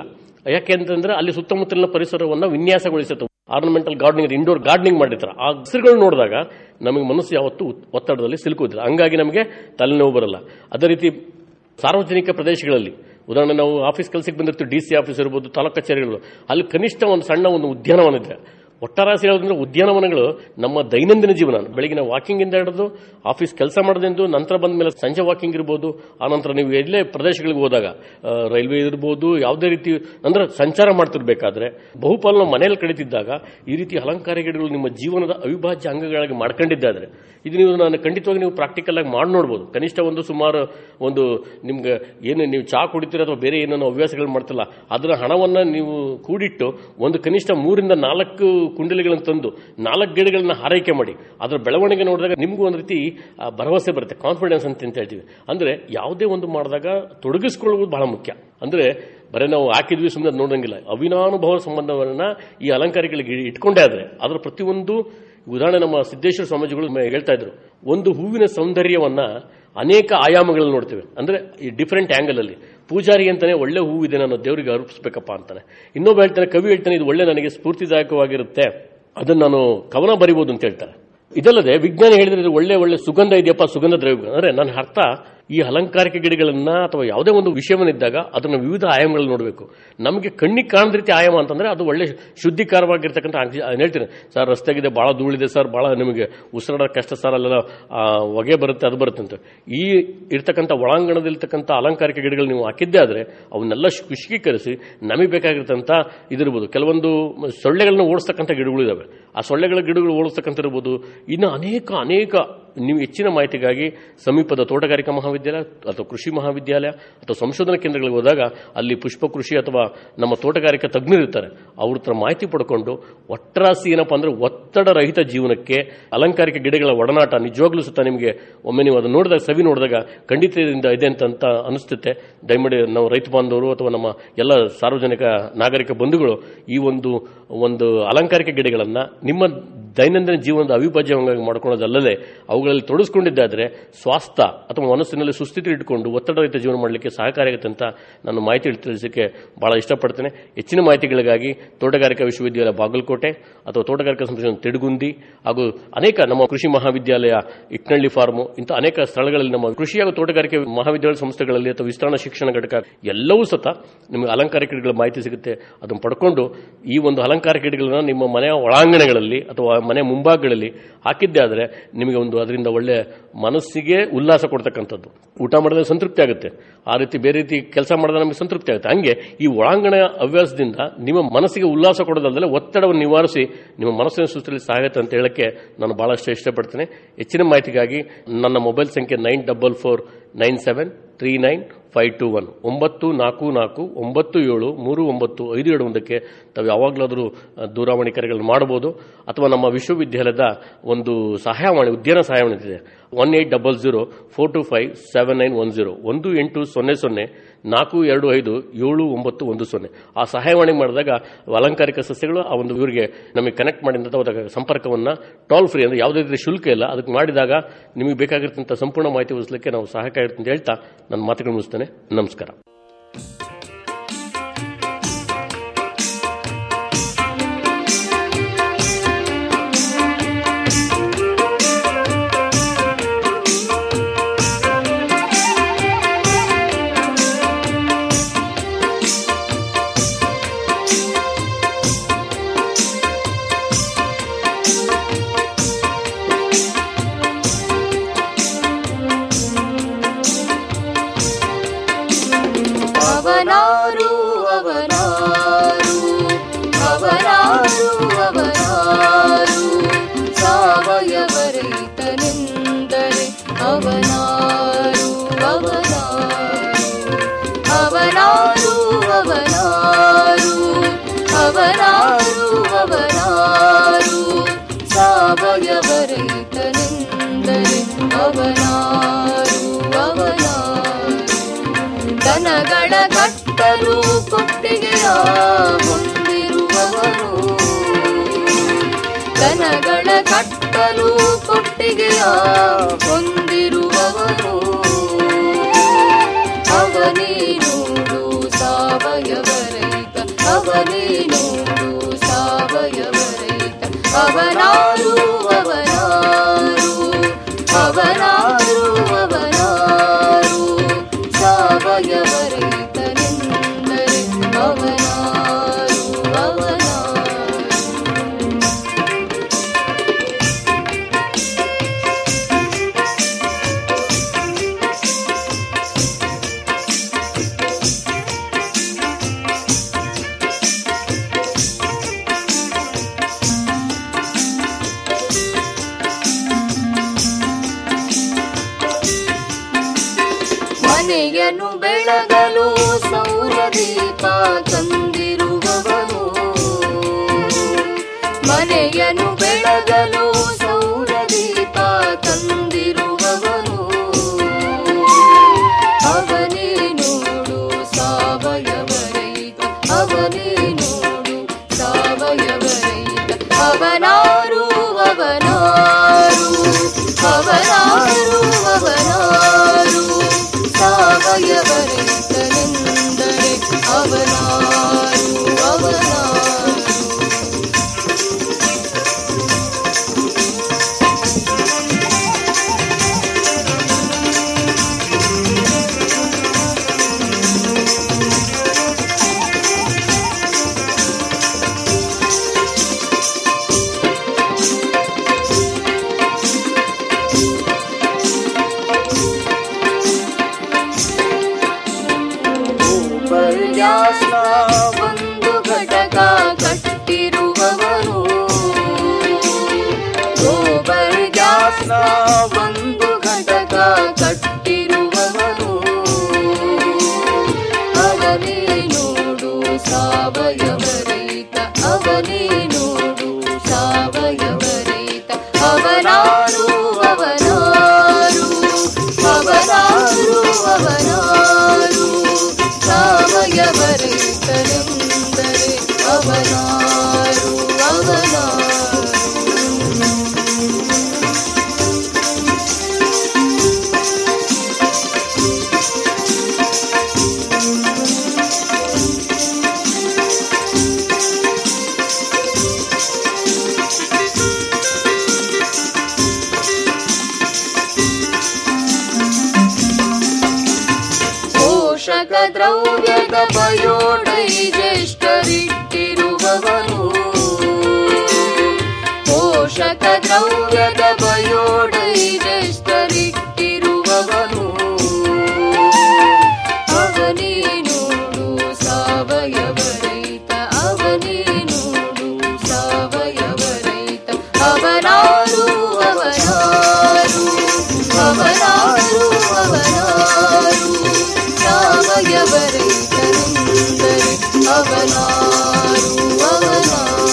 ಯಾಕೆ ಅಂತಂದ್ರೆ ಅಲ್ಲಿ ಸುತ್ತಮುತ್ತಲಿನ ಪರಿಸರವನ್ನ ವಿನ್ಯಾಸಗೊಳಿಸುತ್ತೆ ಆರ್ನಮೆಂಟಲ್ ಗಾರ್ಡನಿಂಗ್ ಇಂಡೋರ್ ಗಾರ್ಡನಿಂಗ್ ಮಾಡಿರ್ತಾರೆ ಆ ಹಸಿರುಗಳು ನೋಡಿದಾಗ ನಮಗೆ ಮನಸ್ಸು ಯಾವತ್ತೂ ಒತ್ತಡದಲ್ಲಿ ಸಿಲುಕುವುದಿಲ್ಲ ಹಂಗಾಗಿ ನಮಗೆ ತಲೆನೋವು ಬರಲ್ಲ ಅದೇ ರೀತಿ ಸಾರ್ವಜನಿಕ ಪ್ರದೇಶಗಳಲ್ಲಿ ಉದಾಹರಣೆ ನಾವು ಆಫೀಸ್ ಕೆಲಸಕ್ಕೆ ಬಂದಿರ್ತೀವಿ ಡಿ ಸಿ ಆಫೀಸ್ ಇರ್ಬೋದು ತಾಲೂಕು ಕಚೇರಿಗಳು ಅಲ್ಲಿ ಕನಿಷ್ಠ ಒಂದು ಸಣ್ಣ ಒಂದು ಉದ್ಯಾನವನ ಇದೆ ಒಟ್ಟಾರೆ ಹೇಳೋದ್ರಿಂದ ಉದ್ಯಾನವನಗಳು ನಮ್ಮ ದೈನಂದಿನ ಜೀವನ ಬೆಳಗಿನ ವಾಕಿಂಗ್ ಇಂದ ಹಿಡಿದು ಆಫೀಸ್ ಕೆಲಸ ಮಾಡೋದ್ರಿಂದ ನಂತರ ಬಂದ ಮೇಲೆ ಸಂಜೆ ವಾಕಿಂಗ್ ಇರ್ಬೋದು ಆನಂತರ ನೀವು ಎಲ್ಲೇ ಪ್ರದೇಶಗಳಿಗೆ ಹೋದಾಗ ಆ, ರೈಲ್ವೆ ಇರ್ಬೋದು ಯಾವುದೇ ರೀತಿ ಅಂದ್ರೆ ಸಂಚಾರ ಮಾಡ್ತಿರ್ಬೇಕಾದ್ರೆ ಬಹುಪಾಲು ನಾವು ಮನೆಯಲ್ಲಿ ಕಳೀತಿದ್ದಾಗ ಈ ರೀತಿ ಅಲಂಕಾರ ಗಿಡಗಳು ನಿಮ್ಮ ಜೀವನದ ಅವಿಭಾಜ್ಯ ಅಂಗಗಳಾಗಿ ಮಾಡ್ಕೊಂಡಿದ್ದಾದ್ರೆ ಇದು ನೀವು ನಾನು ಖಂಡಿತವಾಗಿ ನೀವು ಪ್ರಾಕ್ಟಿಕಲ್ ಆಗಿ ಮಾಡಿ ನೋಡ್ಬೋದು ಕನಿಷ್ಠ ಒಂದು ಸುಮಾರು ಒಂದು ನಿಮ್ಗೆ ಏನು ನೀವು ಚಾ ಕುಡಿತೀರ ಅಥವಾ ಬೇರೆ ಏನೇನೋ ಹವ್ಯಾಸಗಳು ಮಾಡ್ತಿಲ್ಲ ಅದರ ಹಣವನ್ನ ನೀವು ಕೂಡಿಟ್ಟು ಒಂದು ಕನಿಷ್ಠ ಮೂರಿಂದ ನಾಲ್ಕು ಕುಂಡಲಿಗಳನ್ನು ತಂದು ನಾಲ್ಕು ಗಿಡಗಳನ್ನ ಹಾರೈಕೆ ಮಾಡಿ ಅದರ ಬೆಳವಣಿಗೆ ನೋಡಿದಾಗ ನಿಮಗೂ ಒಂದು ರೀತಿ ಆ, ಭರವಸೆ ಬರುತ್ತೆ ಕಾನ್ಫಿಡೆನ್ಸ್ ಅಂತ ಅಂತ ಹೇಳ್ತೀವಿ ಅಂದ್ರೆ ಯಾವುದೇ ಒಂದು ಮಾಡಿದಾಗ ತೊಡಗಿಸ್ಕೊಳ್ಳುವುದು ಬಹಳ ಮುಖ್ಯ ಅಂದ್ರೆ ಬರೀ ನಾವು ಹಾಕಿದ್ವಿ ಸುಮ್ಮನೆ ನೋಡಂಗಿಲ್ಲ ಅವಿನಾನುಭವ ಸಂಬಂಧವನ್ನ ಈ ಅಲಂಕಾರಿಗಳಿಗೆ ಇಟ್ಕೊಂಡೇ ಆದ್ರೆ ಅದರ ಪ್ರತಿಯೊಂದು ಉದಾಹರಣೆ ನಮ್ಮ ಸಿದ್ದೇಶ್ವರ ಸ್ವಾಮೀಜಿಗಳು ಮ- ಹೇಳ್ತಾ ಇದ್ರು ಒಂದು ಹೂವಿನ ಸೌಂದರ್ಯವನ್ನ ಅನೇಕ ಆಯಾಮಗಳಲ್ಲಿ ನೋಡ್ತೇವೆ ಅಂದ್ರೆ ಈ ಡಿಫರೆಂಟ್ ಆಂಗಲ್ ಅಲ್ಲಿ ಪೂಜಾರಿ ಅಂತಾನೆ ಒಳ್ಳೆ ಹೂವಿದೆ ನಾನು ದೇವರಿಗೆ ಅರ್ಪಿಸ್ಬೇಕಪ್ಪ ಅಂತಾನೆ ಇನ್ನೊಬ್ಬ ಹೇಳ್ತಾನೆ ಕವಿ ಹೇಳ್ತಾನೆ ಇದು ಒಳ್ಳೆ ನನಗೆ ಸ್ಫೂರ್ತಿದಾಯಕವಾಗಿರುತ್ತೆ ಅದನ್ನ ನಾನು ಕವನ ಬರಿಬೋದು ಅಂತ ಹೇಳ್ತಾರೆ ಇದಲ್ಲದೆ ವಿಜ್ಞಾನಿ ಹೇಳಿದ್ರೆ ಇದು ಒಳ್ಳೆ ಒಳ್ಳೆ ಸುಗಂಧ ಇದೆಯಪ್ಪ ಸುಗಂಧ ದ್ರವ್ಯ ಅಂದ್ರೆ ನನ್ನ ಅರ್ಥ ಈ ಅಲಂಕಾರಿಕ ಗಿಡಗಳನ್ನ ಅಥವಾ ಯಾವುದೇ ಒಂದು ವಿಷಯವನ್ನಿದ್ದಾಗ ಅದನ್ನ ವಿವಿಧ ಆಯಾಮಗಳಲ್ಲಿ ನೋಡಬೇಕು ನಮಗೆ ಕಣ್ಣಿಗೆ ಕಾಣದ ರೀತಿ ಆಯಾಮ ಅಂತಂದ್ರೆ ಅದು ಒಳ್ಳೆ ಶುದ್ಧೀಕರವಾಗಿರ್ತಕ್ಕಂಥ ಆಕ್ಸಿ- ನಾನು ಹೇಳ್ತೀನಿ ಸರ್ ರಸ್ತೆಗಿದೆ ಬಹಳ ಧೂಳಿದೆ ಸರ್ ಬಹಳ ನಿಮಗೆ ಉಸಿರಾಡೋ ಕಷ್ಟ ಸರ್ ಅಲ್ಲೆಲ್ಲ ಆ, ಹೊಗೆ ಬರುತ್ತೆ ಅದು ಬರುತ್ತೆ ಅಂತ ಈ ಇರ್ತಕ್ಕಂಥ ಒಳಾಂಗಣದಲ್ಲಿರ್ತಕ್ಕಂಥ ಅಲಂಕಾರಿಕ ಗಿಡಗಳು ನೀವು ಹಾಕಿದ್ದೇ ಆದ್ರೆ ಅವನ್ನೆಲ್ಲ ಖುಷಿಕರಿಸಿ ನಮಗೆ ಬೇಕಾಗಿರ್ತಂತ ಇದಿರ್ಬೋದು ಕೆಲವೊಂದು ಸೊಳ್ಳೆಗಳನ್ನ ಓಡಿಸ್ತಕ್ಕಂಥ ಗಿಡಗಳು ಇದಾವೆ ಆ ಸೊಳ್ಳೆಗಳ ಗಿಡಗಳು ಓಡಿಸ್ತಕ್ಕಂಥ ಇರ್ಬೋದು ಇನ್ನು ಅನೇಕ ಅನೇಕ ನೀವು ಹೆಚ್ಚಿನ ಮಾಹಿತಿಗಾಗಿ ಸಮೀಪದ ತೋಟಗಾರಿಕಾ ಮಹಾವಿದ್ಯಾಲಯ ಅಥವಾ ಕೃಷಿ ಮಹಾವಿದ್ಯಾಲಯ ಅಥವಾ ಸಂಶೋಧನಾ ಕೇಂದ್ರಗಳಿಗೆ ಹೋದಾಗ ಅಲ್ಲಿ ಪುಷ್ಪ ಕೃಷಿ ಅಥವಾ ನಮ್ಮ ತೋಟಗಾರಿಕಾ ತಜ್ಞರು ಇರ್ತಾರೆ ಅವ್ರ ಹತ್ರ ಮಾಹಿತಿ ಪಡ್ಕೊಂಡು ಒಟ್ಟರಾಸಿ ಏನಪ್ಪಾ ಅಂದ್ರೆ ಒತ್ತಡ ರಹಿತ ಜೀವನಕ್ಕೆ ಅಲಂಕಾರಿಕ ಗಿಡಗಳ ಒಡನಾಟ ನಿಜವಾಗ್ಲೂ ಸುತ್ತ ನಿಮಗೆ ಒಮ್ಮೆ ನೀವು ಅದನ್ನ ನೋಡಿದಾಗ ಸವಿ ನೋಡಿದಾಗ ಖಂಡಿತದಿಂದ ಇದೆ ಅಂತ ಅಂತ ಅನಿಸ್ತುತ್ತೆ ದಯಮಾಡಿ ನಾವು ರೈತ ಬಾಂಧವರು ಅಥವಾ ನಮ್ಮ ಎಲ್ಲ ಸಾರ್ವಜನಿಕ ನಾಗರಿಕ ಬಂಧುಗಳು ಈ ಒಂದು ಒಂದು ಅಲಂಕಾರಿಕ ಗಿಡಗಳನ್ನ ನಿಮ್ಮ ದೈನಂದಿನ ಜೀವನದ ಅವಿಭಾಜ್ಯ ಅಂಗವಾಗಿ ಮಾಡ್ಕೊಳ್ಳೋದಲ್ಲದೆ ಅವುಗಳಲ್ಲಿ ತೊಡಗಿಸ್ಕೊಂಡಿದ್ದಾದ್ರೆ ಸ್ವಾಸ್ಥ್ಯ ಅಥವಾ ಮನಸ್ಸಿನಲ್ಲಿ ಸುಸ್ಥಿತಿ ಇಟ್ಕೊಂಡು ಒತ್ತಡರಹಿತ ಜೀವನ ಮಾಡಲಿಕ್ಕೆ ಸಹಕಾರಿಯಾಗುತ್ತೆ ಅಂತ ನಾನು ಮಾಹಿತಿ ತಿಳಿಸಲಿಕ್ಕೆ ಬಹಳ ಇಷ್ಟಪಡ್ತೇನೆ ಹೆಚ್ಚಿನ ಮಾಹಿತಿಗಳಿಗಾಗಿ ತೋಟಗಾರಿಕಾ ವಿಶ್ವವಿದ್ಯಾಲಯ ಬಾಗಲಕೋಟೆ ಅಥವಾ ತೋಟಗಾರಿಕಾ ಸಂಶೋಧನೆ ತಿಡುಗುಂದಿ ಹಾಗೂ ಅನೇಕ ನಮ್ಮ ಕೃಷಿ ಮಹಾವಿದ್ಯಾಲಯ ಇಕ್ನಳ್ಳಿ ಫಾರ್ಮು ಇಂಥ ಅನೇಕ ಸ್ಥಳಗಳಲ್ಲಿ ನಮ್ಮ ಕೃಷಿ ಹಾಗೂ ತೋಟಗಾರಿಕೆ ಮಹಾವಿದ್ಯಾಲಯ ಸಂಸ್ಥೆಗಳಲ್ಲಿ ಅಥವಾ ವಿಸ್ತರಣಾ ಶಿಕ್ಷಣ ಘಟಕ ಎಲ್ಲವೂ ಸತ ನಿಮಗೆ ಅಲಂಕಾರಿಕ ಗಿಡಗಳ ಮಾಹಿತಿ ಸಿಗುತ್ತೆ ಅದನ್ನು ಪಡ್ಕೊಂಡು ಈ ಒಂದು ಅಲಂಕಾರಿಕ ಗಿಡಗಳನ್ನ ನಿಮ್ಮ ಮನೆಯ ಒಳಾಂಗಣಗಳಲ್ಲಿ ಅಥವಾ ಮನೆ ಮುಂಭಾಗಗಳಲ್ಲಿ ಹಾಕಿದ್ದೆ ಆದರೆ ನಿಮಗೆ ಒಂದು ಅದರಿಂದ ಒಳ್ಳೆ ಮನಸ್ಸಿಗೆ ಉಲ್ಲಾಸ ಕೊಡ್ತಕ್ಕಂಥದ್ದು ಊಟ ಮಾಡಿದ್ರೆ ಸಂತೃಪ್ತಿ ಆಗುತ್ತೆ ಆ ರೀತಿ ಬೇರೆ ರೀತಿ ಕೆಲಸ ಮಾಡಿದ್ರೆ ನಮಗೆ ಸಂತೃಪ್ತಿ ಆಗುತ್ತೆ ಹಂಗೆ ಈ ಒಳಾಂಗಣ ಹವ್ಯಾಸದಿಂದ ನಿಮ್ಮ ಮನಸ್ಸಿಗೆ ಉಲ್ಲಾಸ ಕೊಡೋದಲ್ಲದೆ ಒತ್ತಡವನ್ನು ನಿವಾರಿಸಿ ನಿಮ್ಮ ಮನಸ್ಸಿನ ಸುತ್ತಲಿ ಸಹಾಯತೆ ಅಂತ ಹೇಳಕ್ಕೆ ನಾನು ಬಹಳಷ್ಟು ಇಷ್ಟಪಡ್ತೇನೆ ಹೆಚ್ಚಿನ ಮಾಹಿತಿಗಾಗಿ ನನ್ನ ಮೊಬೈಲ್ ಸಂಖ್ಯೆ nine double four nine seven three nine five two one ಒಂಬತ್ತು ನಾಲ್ಕು ನಾಲ್ಕು ಒಂಬತ್ತು ಏಳು ಮೂರು ಒಂಬತ್ತು ಐದು ಏಳು ಒಂದಕ್ಕೆ ತಾವು ಯಾವಾಗಲಾದರೂ ಅಹ್, ದೂರವಾಣಿ ಕರೆಗಳನ್ನು ಮಾಡಬಹುದು ಅಥವಾ ನಮ್ಮ ವಿಶ್ವವಿದ್ಯಾಲಯದ ಒಂದು ಸಹಾಯವಾಣಿ ಉದ್ಯಾನ ಸಹಾಯವಾಣಿ ಇದೆ one eight double zero four two five seven nine one zero ಒಂದು ಎಂಟು ಸೊನ್ನೆ ಸೊನ್ನೆ ನಾಲ್ಕು ಎರಡು ಐದು ಏಳು ಒಂಬತ್ತು ಒಂದು ಸೊನ್ನೆ ಆ ಸಹಾಯವಾಣಿ ಮಾಡಿದಾಗ ಅಲಂಕಾರಿಕ ಸಸ್ಯಗಳು ಆ ಒಂದು ಇವರಿಗೆ ನಮಗೆ ಕನೆಕ್ಟ್ ಮಾಡಿದಂಥ ಒಂದು ಸಂಪರ್ಕವನ್ನು ಟೋಲ್ ಫ್ರೀ ಅಂದರೆ ಯಾವುದೇ ರೀತಿ ಶುಲ್ಕ ಇಲ್ಲ ಅದಕ್ಕೆ ಮಾಡಿದಾಗ ನಿಮಗೆ ಬೇಕಾಗಿರ್ತಂಥ ಸಂಪೂರ್ಣ ಮಾಹಿತಿ ಒದಗಿಸಲಿಕ್ಕೆ ನಾವು ಸಹಾಯಕ ಇರುತ್ತೆ ಅಂತ ಹೇಳ್ತಾ ನನ್ನ ಮಾತುಗಳು ಮುಗಿಸ್ತೇನೆ ನಮಸ್ಕಾರ ಅವನಾರು ಅವನಾರು ಅವನಾರು ಅವನಾರು ಸಾವಯವ ರೈತನೆಂದರೆ ಅವನಾರು ಅವನಾರು ಅವನಾರು ಅವನಾರು ಅವನಾರು ಅವನಾರು ಸಾವಯವ ರೈತನೆಂದರೆ ಅವನಾರು ಅವನಾರು ದನಗಳ ಕಟ್ಟಲು ಕೊಟ್ಟಿಗೆಯ ಹೊಂದಿರುವವನು ದನಗಳ ಕಟ್ಟಲು ಕೊಟ್ಟಿಗೆಯ ಹೊಂದಿರುವವನು ಅವನೇನುಡು ಸಾವಯವ ರೈತ ಅವನೇ ನೋಡು ಸಾವಯವ ರೈತ ಅವನಾರು ಅವನಾರು ಅವನಾರು ಅವನಾರು ಸಾವಯವ ರೈತನೆಂದರೆ ಅವನಾರು ಅವನಾರು ಮನೆಯನ್ನು ಬೆಳಗಲು ಸೌರ ದೀಪ ತಂದಿರುವವನು ಮನೆಯನ್ನು ಬೆಳಗಲು ಸೌರ ದೀಪ ತಂದಿರುವವನು ಅವನೇ ನೋಡು ಸಾವಯವ ರೈತ ಅವನೇ ನೋಡು ಸಾವಯವ ರೈತ ಅವನಾರು ಅವನಾರು ಅವನಾರು ಅವನಾರು ಸಾವಯವ ರೈತನೆಂದರೆ ಅವನಾರು ಅವನಾರು ಉಪನ್ಯಾಸ ಒಂದು ಘಟಕ ಕಟ್ಟಿರುವವನು ಗೋಬರ್ ಗ್ಯಾಸ್ನ ಒಂದು ಘಟಕ ಕಟ್ಟಿರುವವನು ಅವನೇ ನೋಡು ಸಾವಯವ ರೈತ ಅವನೇ ನೋಡು ಸಾವಯವ ರೈತ ಅವನಾರು ಅವನಾರು ಅವನಾರು ಅವನಾರು ಸಾವಯವ ರೈತನೆಂದರೆ ಅವನಾರು ಅವನಾರು ಪೋಷಕ ದ್ರವ್ಯದ ಬಯೋಡೈಜೆಸ್ಟರಿಟ್ಟಿರುವವನು ಪೋಷಕ ದ್ರವ್ಯದ ಬಯೋಡೈಜೆಸ್ಟರಿಟ್ಟಿರುವವನು ಅವನೇ ನೋಡು ಸಾವಯವ ರೈತ ಅವನೇ ನೋಡು ಸಾವಯವ ರೈತ ಅವನಾರು ಅವನಾರು ಅವನಾರು ಅವನಾರು ಸಾವಯವ ರೈತನೆಂದರೆ ಅವನಾರು ಅವನಾರು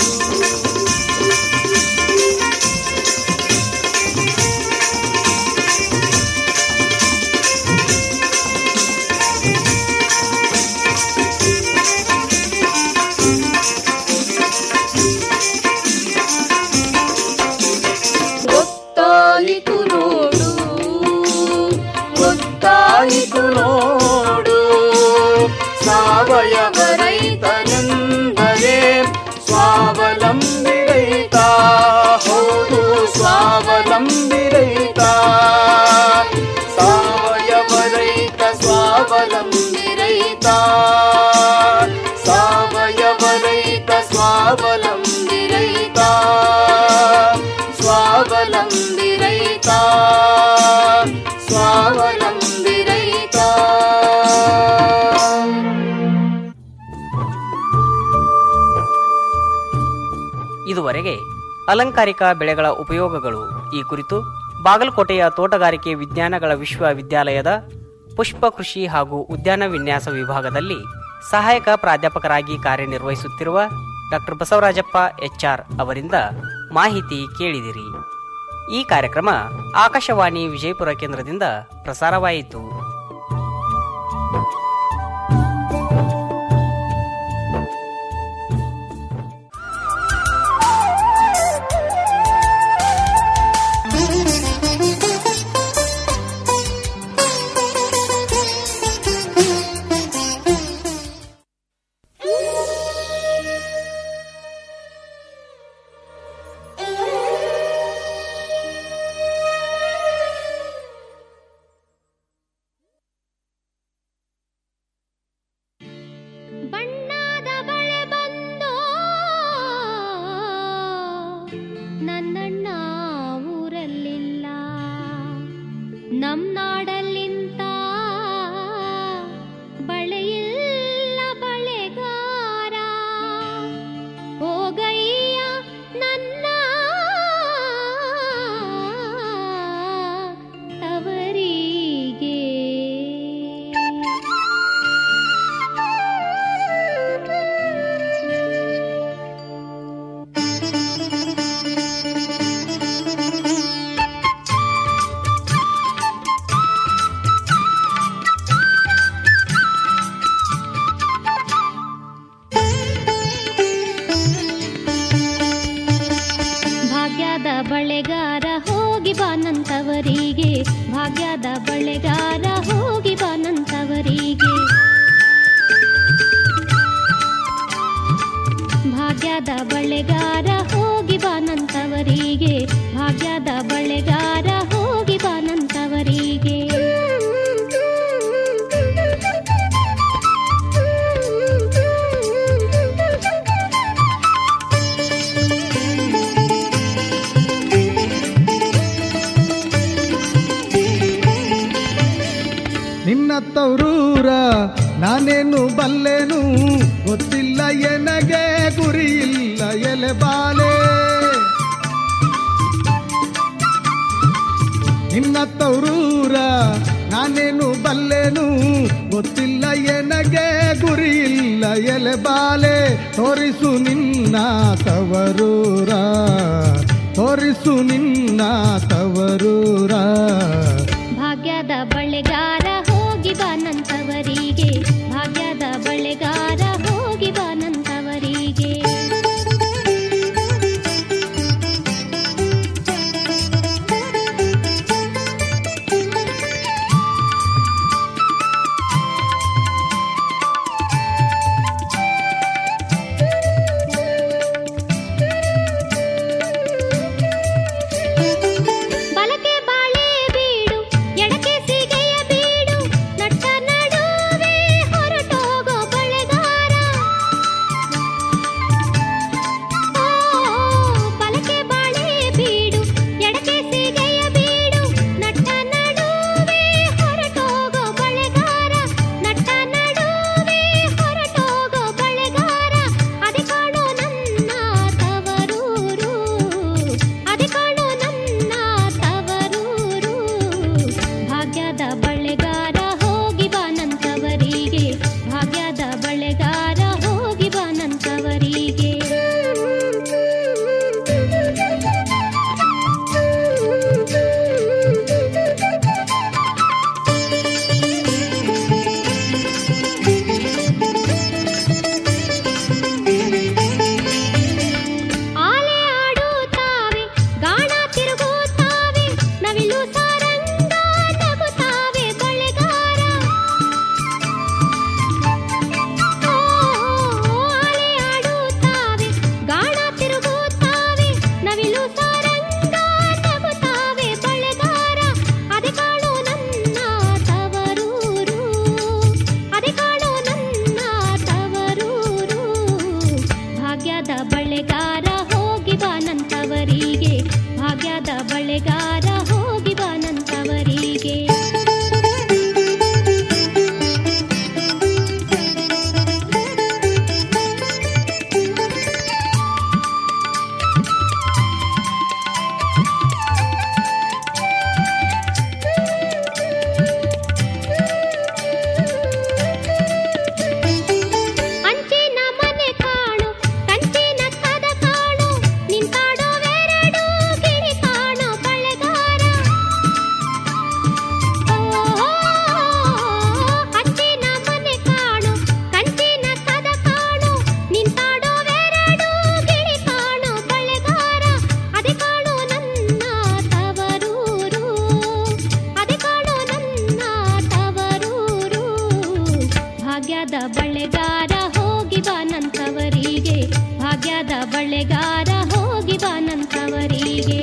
ಗೊತ್ತಾಯಿತು ನೋಡು ಗೊತ್ತಾಯಿತು ನೋಡು ಸಾವಯವ ರೈತನೆಂದರೆ ಸ್ವಾವಲಂಬಿ ರೈತ ಹೌದು ಸ್ವಾವಲಂಬಿ ರೈತ ಸಾವಯವ ರೈತ ಸ್ವಾವಲಂಬಿ ರೈತ ಸಾವಯವ ರೈತ ಸ್ವಾವಲಂಬಿ ರೈತ ಸ್ವಾವಲಂಬಿ ರೈತ ಸ್ವಾವಲಂಬಿ ರೈತ ಇದುವರೆಗೆ ಅಲಂಕಾರಿಕ ಬೆಳೆಗಳ ಉಪಯೋಗಗಳು ಈ ಕುರಿತು ಬಾಗಲಕೋಟೆಯ ತೋಟಗಾರಿಕೆ ವಿಜ್ಞಾನಗಳ ವಿಶ್ವವಿದ್ಯಾಲಯದ ಪುಷ್ಪ ಕೃಷಿ ಹಾಗೂ ಉದ್ಯಾನ ವಿನ್ಯಾಸ ವಿಭಾಗದಲ್ಲಿ ಸಹಾಯಕ ಪ್ರಾಧ್ಯಾಪಕರಾಗಿ ಕಾರ್ಯನಿರ್ವಹಿಸುತ್ತಿರುವ ಡಾಕ್ಟರ್ ಬಸವರಾಜಪ್ಪ ಎಚ್ಆರ್ ಅವರಿಂದ ಮಾಹಿತಿ ಕೇಳಿದಿರಿ ಈ ಕಾರ್ಯಕ್ರಮ ಆಕಾಶವಾಣಿ ವಿಜಯಪುರ ಕೇಂದ್ರದಿಂದ ಪ್ರಸಾರವಾಯಿತು ಬಳೆಗಾರ ಹೋಗಿ ಬಾನಂತವರಿಗೆ ಭಾಗ್ಯದ ಬಳೆಗಾರ ಹೋಗಿ ಬಾನಂತವರಿಗೆ ಭಾಗ್ಯದ ಬಳೆಗಾರ ಹೋಗಿ ಬಾನಂತವರಿಗೆ ಭಾಗ್ಯದ ಬಳೆಗಾರ ಹೋಗಿ ಬಾನಂತವರಿಗೆ ನಿನ್ನ ತವರೂರ ನಾನೇನು ಬಲ್ಲೆನು ಗೊತ್ತಿಲ್ಲ ಎನಗೆ ಗುರಿ ಇಲ್ಲ ಎಲೆ ಬಾಲೆ ನಿನ್ನ ತವರೂರ ನಾನೇನು ಬಲ್ಲೆನು ಗೊತ್ತಿಲ್ಲ ಎನಗೆ ಗುರಿ ಇಲ್ಲ ಎಲೆ ಬಾಲೆ ತೋರಿಸು ನಿನ್ನ ತವರೂರ ತೋರಿಸು ನಿನ್ನ ತವರೂರ ಭಾಗ್ಯದ ಬಳೆಗಾರ ಹೋಗಿ ಬಾನಂತವರಿಗೆ ಭಾಗ್ಯದ ಬಳೆಗಾರ ಹೋಗಿ ಬಾನಂತವರಿಗೆ ಬಲಕೆ ಬಾಳೆ ಬೀಡು ಎಡಕೆ ಸಿಗೆಯ ಬೀಡು ನಟ್ಟ ನಡುವೆ ಹೊರಟೋಗೋ ಬಳೆಗಾರ ಓ, ಬಲಕೆ ಬಾಳೆ ಬೀಡು ಎಡಕೆ ಸಿಗೆಯ ಬೀಡು ನಟ್ಟ ನಡುವೆ ಹೊರಟೋಗೋ ಬಳೆಗಾರ ನಟ್ಟ ನಡುವೆ ಹೊರಟೋಗೋ ಬಳೆಗಾರ ಅದೆ ಕಾಣೋ ನನ್ನ ತವರೂರು ಅದೆ ಕಾಣೋ ನನ್ನ ತವರೂರು ಭಾಗ್ಯದ ಬಳೆಗಾರ ಹೋಗಿ ಬಾನಂತವರಿಗೆ ಭಾಗ್ಯದ ಬಳೆಗಾರ ಹೋಗಿ ಬಾನಂತವರಿಗೆ ಆಲೆ ಆಡುತ್ತಾವೆ ಗಾಣ ತಿರುಗುತ್ತಾವೆ ನವಿಲು ಸಾರಂಗ ನಗುತ್ತಾವೆ ಬಳೆಗಾರ ಓ, ಆಲೆ ಆಡುತ್ತಾವೆ ಗಾಣ ತಿರುಗುತ್ತಾವೆ ನವಿಲು ಸಾರಂಗ ನಗುತ್ತಾವೆ ಬಳೆಗಾರ ಅದೆ ಕಾಣೋ ನನ್ನ ತವರೂರು ಅದೆ ಕಾಣೋ ನನ್ನ ತವರೂರು ಭಾಗ್ಯದ ಬಳೆಗಾರ ಹೋಗಿ ಬಾನಂತವರಿಗೆ ಭಾಗ್ಯದ ಬಳೆಗಾರ ಹೋಗಿ ಬಾನಂತವರಿಗೆ ಅಂಚಿನ ಮನೆ ಕಾಣು ಕಂಚಿನ ಕದ ಕಾಣು ನಿಂತಾಡೋವೆರಡು ಗಿಳಿ ಕಾಣೋ ಬಳೆಗಾರ ಓ, ಅಂಚಿನ ಮನೆ ಕಾಣು ಕಂಚಿನ ಕದ ಕಾಣು ನಿಂತಾಡೋವೆರಡು ಗಿಳಿ ಕಾಣೋ ಬಳೆಗಾರ ಅದೆ ಕಾಣೋ ನನ್ನ ತವರೂರು ಅದೆ ಕಾಣೋ ನನ್ನ ತವರೂರು ಭಾಗ್ಯದ ಬಳೆಗಾರ ಹೋಗಿ ಬಾನಂತವರಿಗೆ ಭಾಗ್ಯದ ಬಳೆಗಾರ ಹೋಗಿ ಬಾನಂತವರಿಗೆ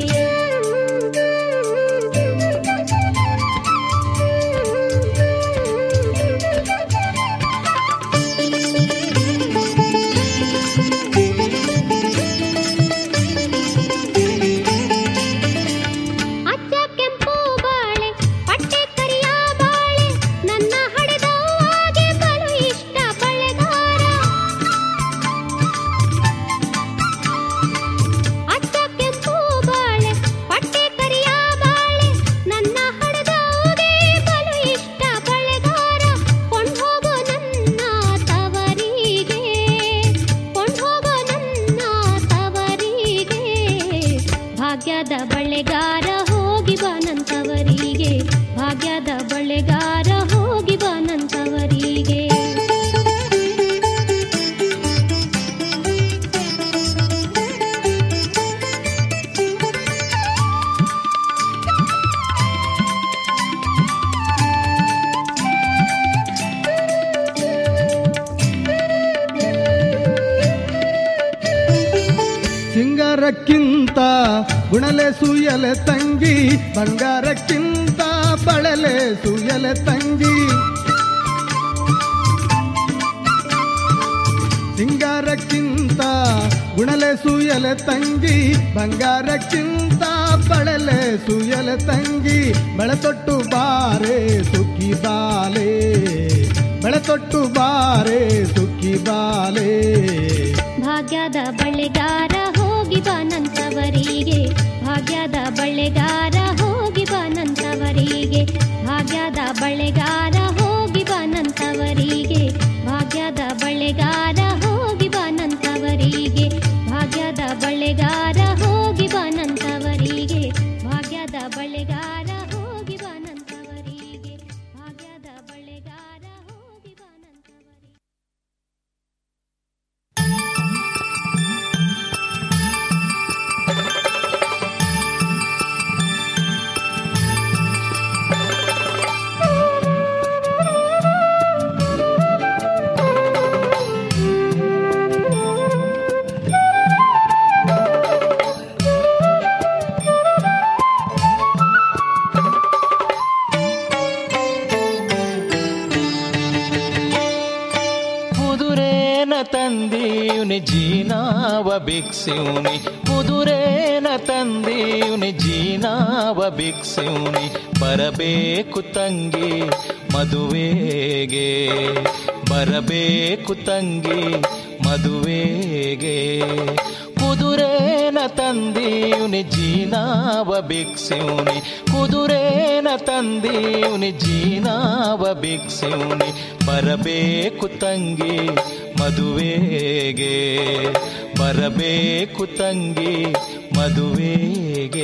ಅಚ್ಚ ಕೆಂಪು ಬಾಳೆ ಪಟ್ಟೆ ಕರಿಯ ಬಾಳೆ ನನ್ನ ಹಡೆದವಾಗೆ ಬಲು ಇಷ್ಟ ಬಳೆಗಾರ ಗುಣಲೆ ಸುಯಲೆ ತಂಗಿ ಬಂಗಾರಕ್ಕಿಂತ ಬಳಲೆ ಸುಯಲೆ ತಂಗಿ ಸಿಂಗಾರಕ್ಕಿಂತ ಗುಣಲೆ ಸುಯಲೆ ತಂಗಿ ಬಂಗಾರಕ್ಕಿಂತ ಬಳಲೆ ಸುಯಲೆ ತಂಗಿ ಬೆಳತೊಟ್ಟು ಬಾರೆ ಸುಖಿ ಬಾಲೆ ಬೆಳತೊಟ್ಟು ಬಾರೆ ಸುಖಿ ಬಾಲೆ ಭಾಗ್ಯದ ಬಳ್ಳೆಗಾರ ಹೋಗಿ ಬಾನಂತವರಿಗೆ ಭಾಗ್ಯದ ಬಳ್ಳೆಗಾರ ಹೋಗಿ ಬಾನಂತವರಿಗೆ ಭಾಗ್ಯದ ಬಳ್ಳೆಗಾರ ಹೋಗಿ ಬಾನಂತವರಿಗೆ ಭಾಗ್ಯದ ಬಳ್ಳೆಗಾರ ಹೋಗಿ ಬಾನಂತವರಿಗೆ ಭಾಗ್ಯದ ಬಳ್ಳೆಗಾರ ಹೋಗಿ ಬಾನಂತವರಿಗೆ ಭಾಗ್ಯದ ಬಳ್ಳೆಗಾರ ಹೋಗಿ ಬಾನಂತವರಿಗೆ ಭಾಗ್ಯದ ಬಳ್ಳೆಗಾರ ಹೋಗಿ ಬಾನಂತವರಿಗೆ ಕುದುರೇನ ತಂದೀವ್ನಿ ಜೀನಾವ ಭಿಕ್ಷಿವ್ನಿ ಕುದುರೇನ ತಂದೀವ್ನಿ ಜೀನಾವ ಭಿಕ್ಷಿವ್ನಿ ಬರಬೇಕು ತಂಗಿ ಮದುವೆಗೆ ಬರಬೇಕು ತಂಗಿ ಮದುವೆಗೆ ಕುದುರೇನ ತಂದೀವ್ನಿ ಜೀನಾವ ಭಿಕ್ಷಿವ್ನಿ ಕುದುರೇನ ತಂದೀವ್ನಿ ಜೀನಾವ ಭಿಕ್ಷಿವ್ನಿ ಬರಬೇಕು ತಂಗಿ ಮದುವೆಗೆ ಬರಬೇಕು ತಂಗಿ ಮದುವೆಗೆ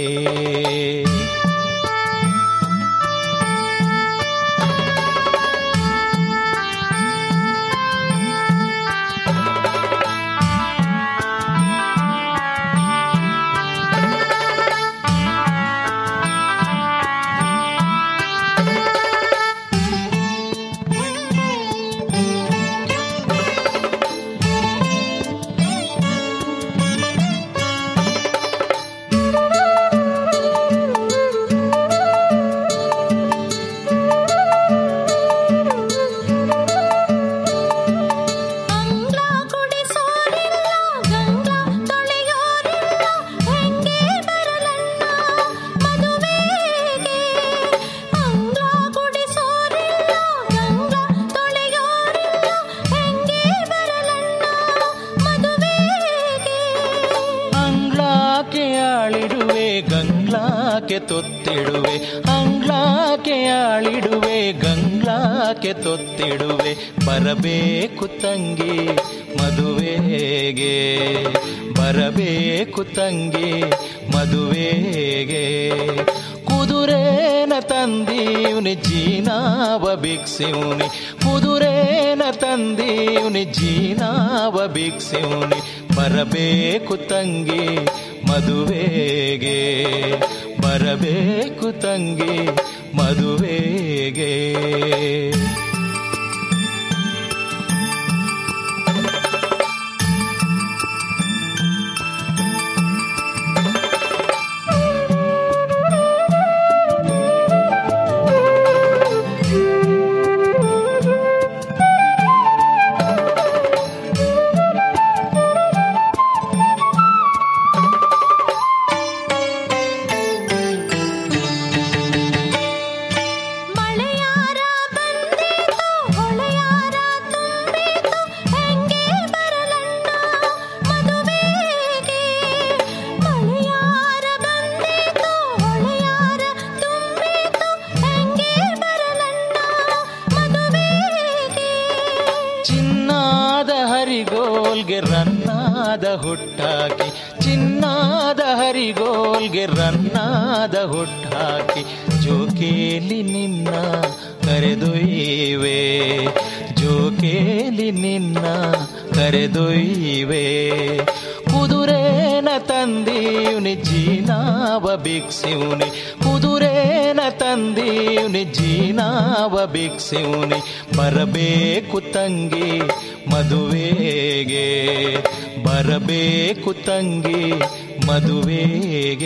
ಅಂಗ್ಲ ಕುಡಿಸೋರಿಲ್ಲ ಗಂಗ್ಲ ತೊಳೆಯೋರಿಲ್ಲ ಹೆಂಗೆ ಬರಲಣ್ಣ ಮದುವೆಗೆ ಅಂಗ್ಲ ಕುಡಿಸೋರಿಲ್ಲ ಗಂಗ್ಲ ತೊಳೆಯೋರಿಲ್ಲ ಹೆಂಗೆ ಬರಲಣ್ಣ ಮದುವೆಗೆ ಅಂಗ್ಲಾಕೆ ಆಳಿಡುವೆ ಗಂಗ್ಲಾಕೆ ತೊತ್ತಿಡುವೆ ಅಂಗ್ಲಾಕೆ ಆಳಿಡುವೆ ಗಂಗ್ಲಾಕೆ ತೊತ್ತಿಡುವೆ ಬರಬೇಕು ತಂಗಿ ಮದುವೆಗೆ ಬರಬೇಕು ತಂಗಿ ಮದುವೆಗೆ ಕುದುರೇನ ತಂದೀವ್ನಿ ಜೀನಾವ ಭಿಕ್ಷಿವ್ನಿ ಕುದುರೇನ ತಂದೀವ್ನಿ ಜೀನಾವ ಭಿಕ್ಷಿವ್ನಿ ಬರಬೇಕು ತಂಗಿ ಮದುವೆಗೆ ಬರಬೇಕು ತಂಗಿ ಮದುವೆಗೆ ಮಳೆಯಾರ ಬಂದೀತು ಹೊಳೆಯಾರ ತುಂಬೀತು ಹೆಂಗೆ ಬರಲಣ್ಣ ಮದುವೆಗೆ ಮಳೆಯಾರ ಬಂದೀತು ಹೊಳೆಯಾರ ತುಂಬೀತು ಹೆಂಗೆ ಬರಲಣ್ಣ ಮದುವೆಗೆ ಚಿನ್ನಾದ ಹರಿಗೋಲ್ಗೆ ರನ್ನಾದ ಹುಟ್ಟಾಕಿ ಚಿನ್ನಾದ ಹರಿಗೋಲ್ಗೆ ರನ್ನಾದ ಹುಟ್ಟಾಕಿ ಜೋಕೇಲಿ ನಿನ್ನ ಕರೆದೊಯ್ಯುವೆ ಜೋಕೇಲಿ ನಿನ್ನ ಕರೆದೊಯ್ಯುವೆ ಕುದುರೇನ ತಂದೀವ್ನಿ ಜೀನಾವ ಭಿಕ್ಷಿವ್ನಿ ಕುದುರೇನ ತಂದೀವ್ನಿ ಜೀನಾವ ಭಿಕ್ಷಿವ್ನಿ ಬರಬೇಕು ತಂಗಿ ಮದುವೆಗೆ ಬರಬೇಕು ತಂಗಿ ಮದುವೆಗೆ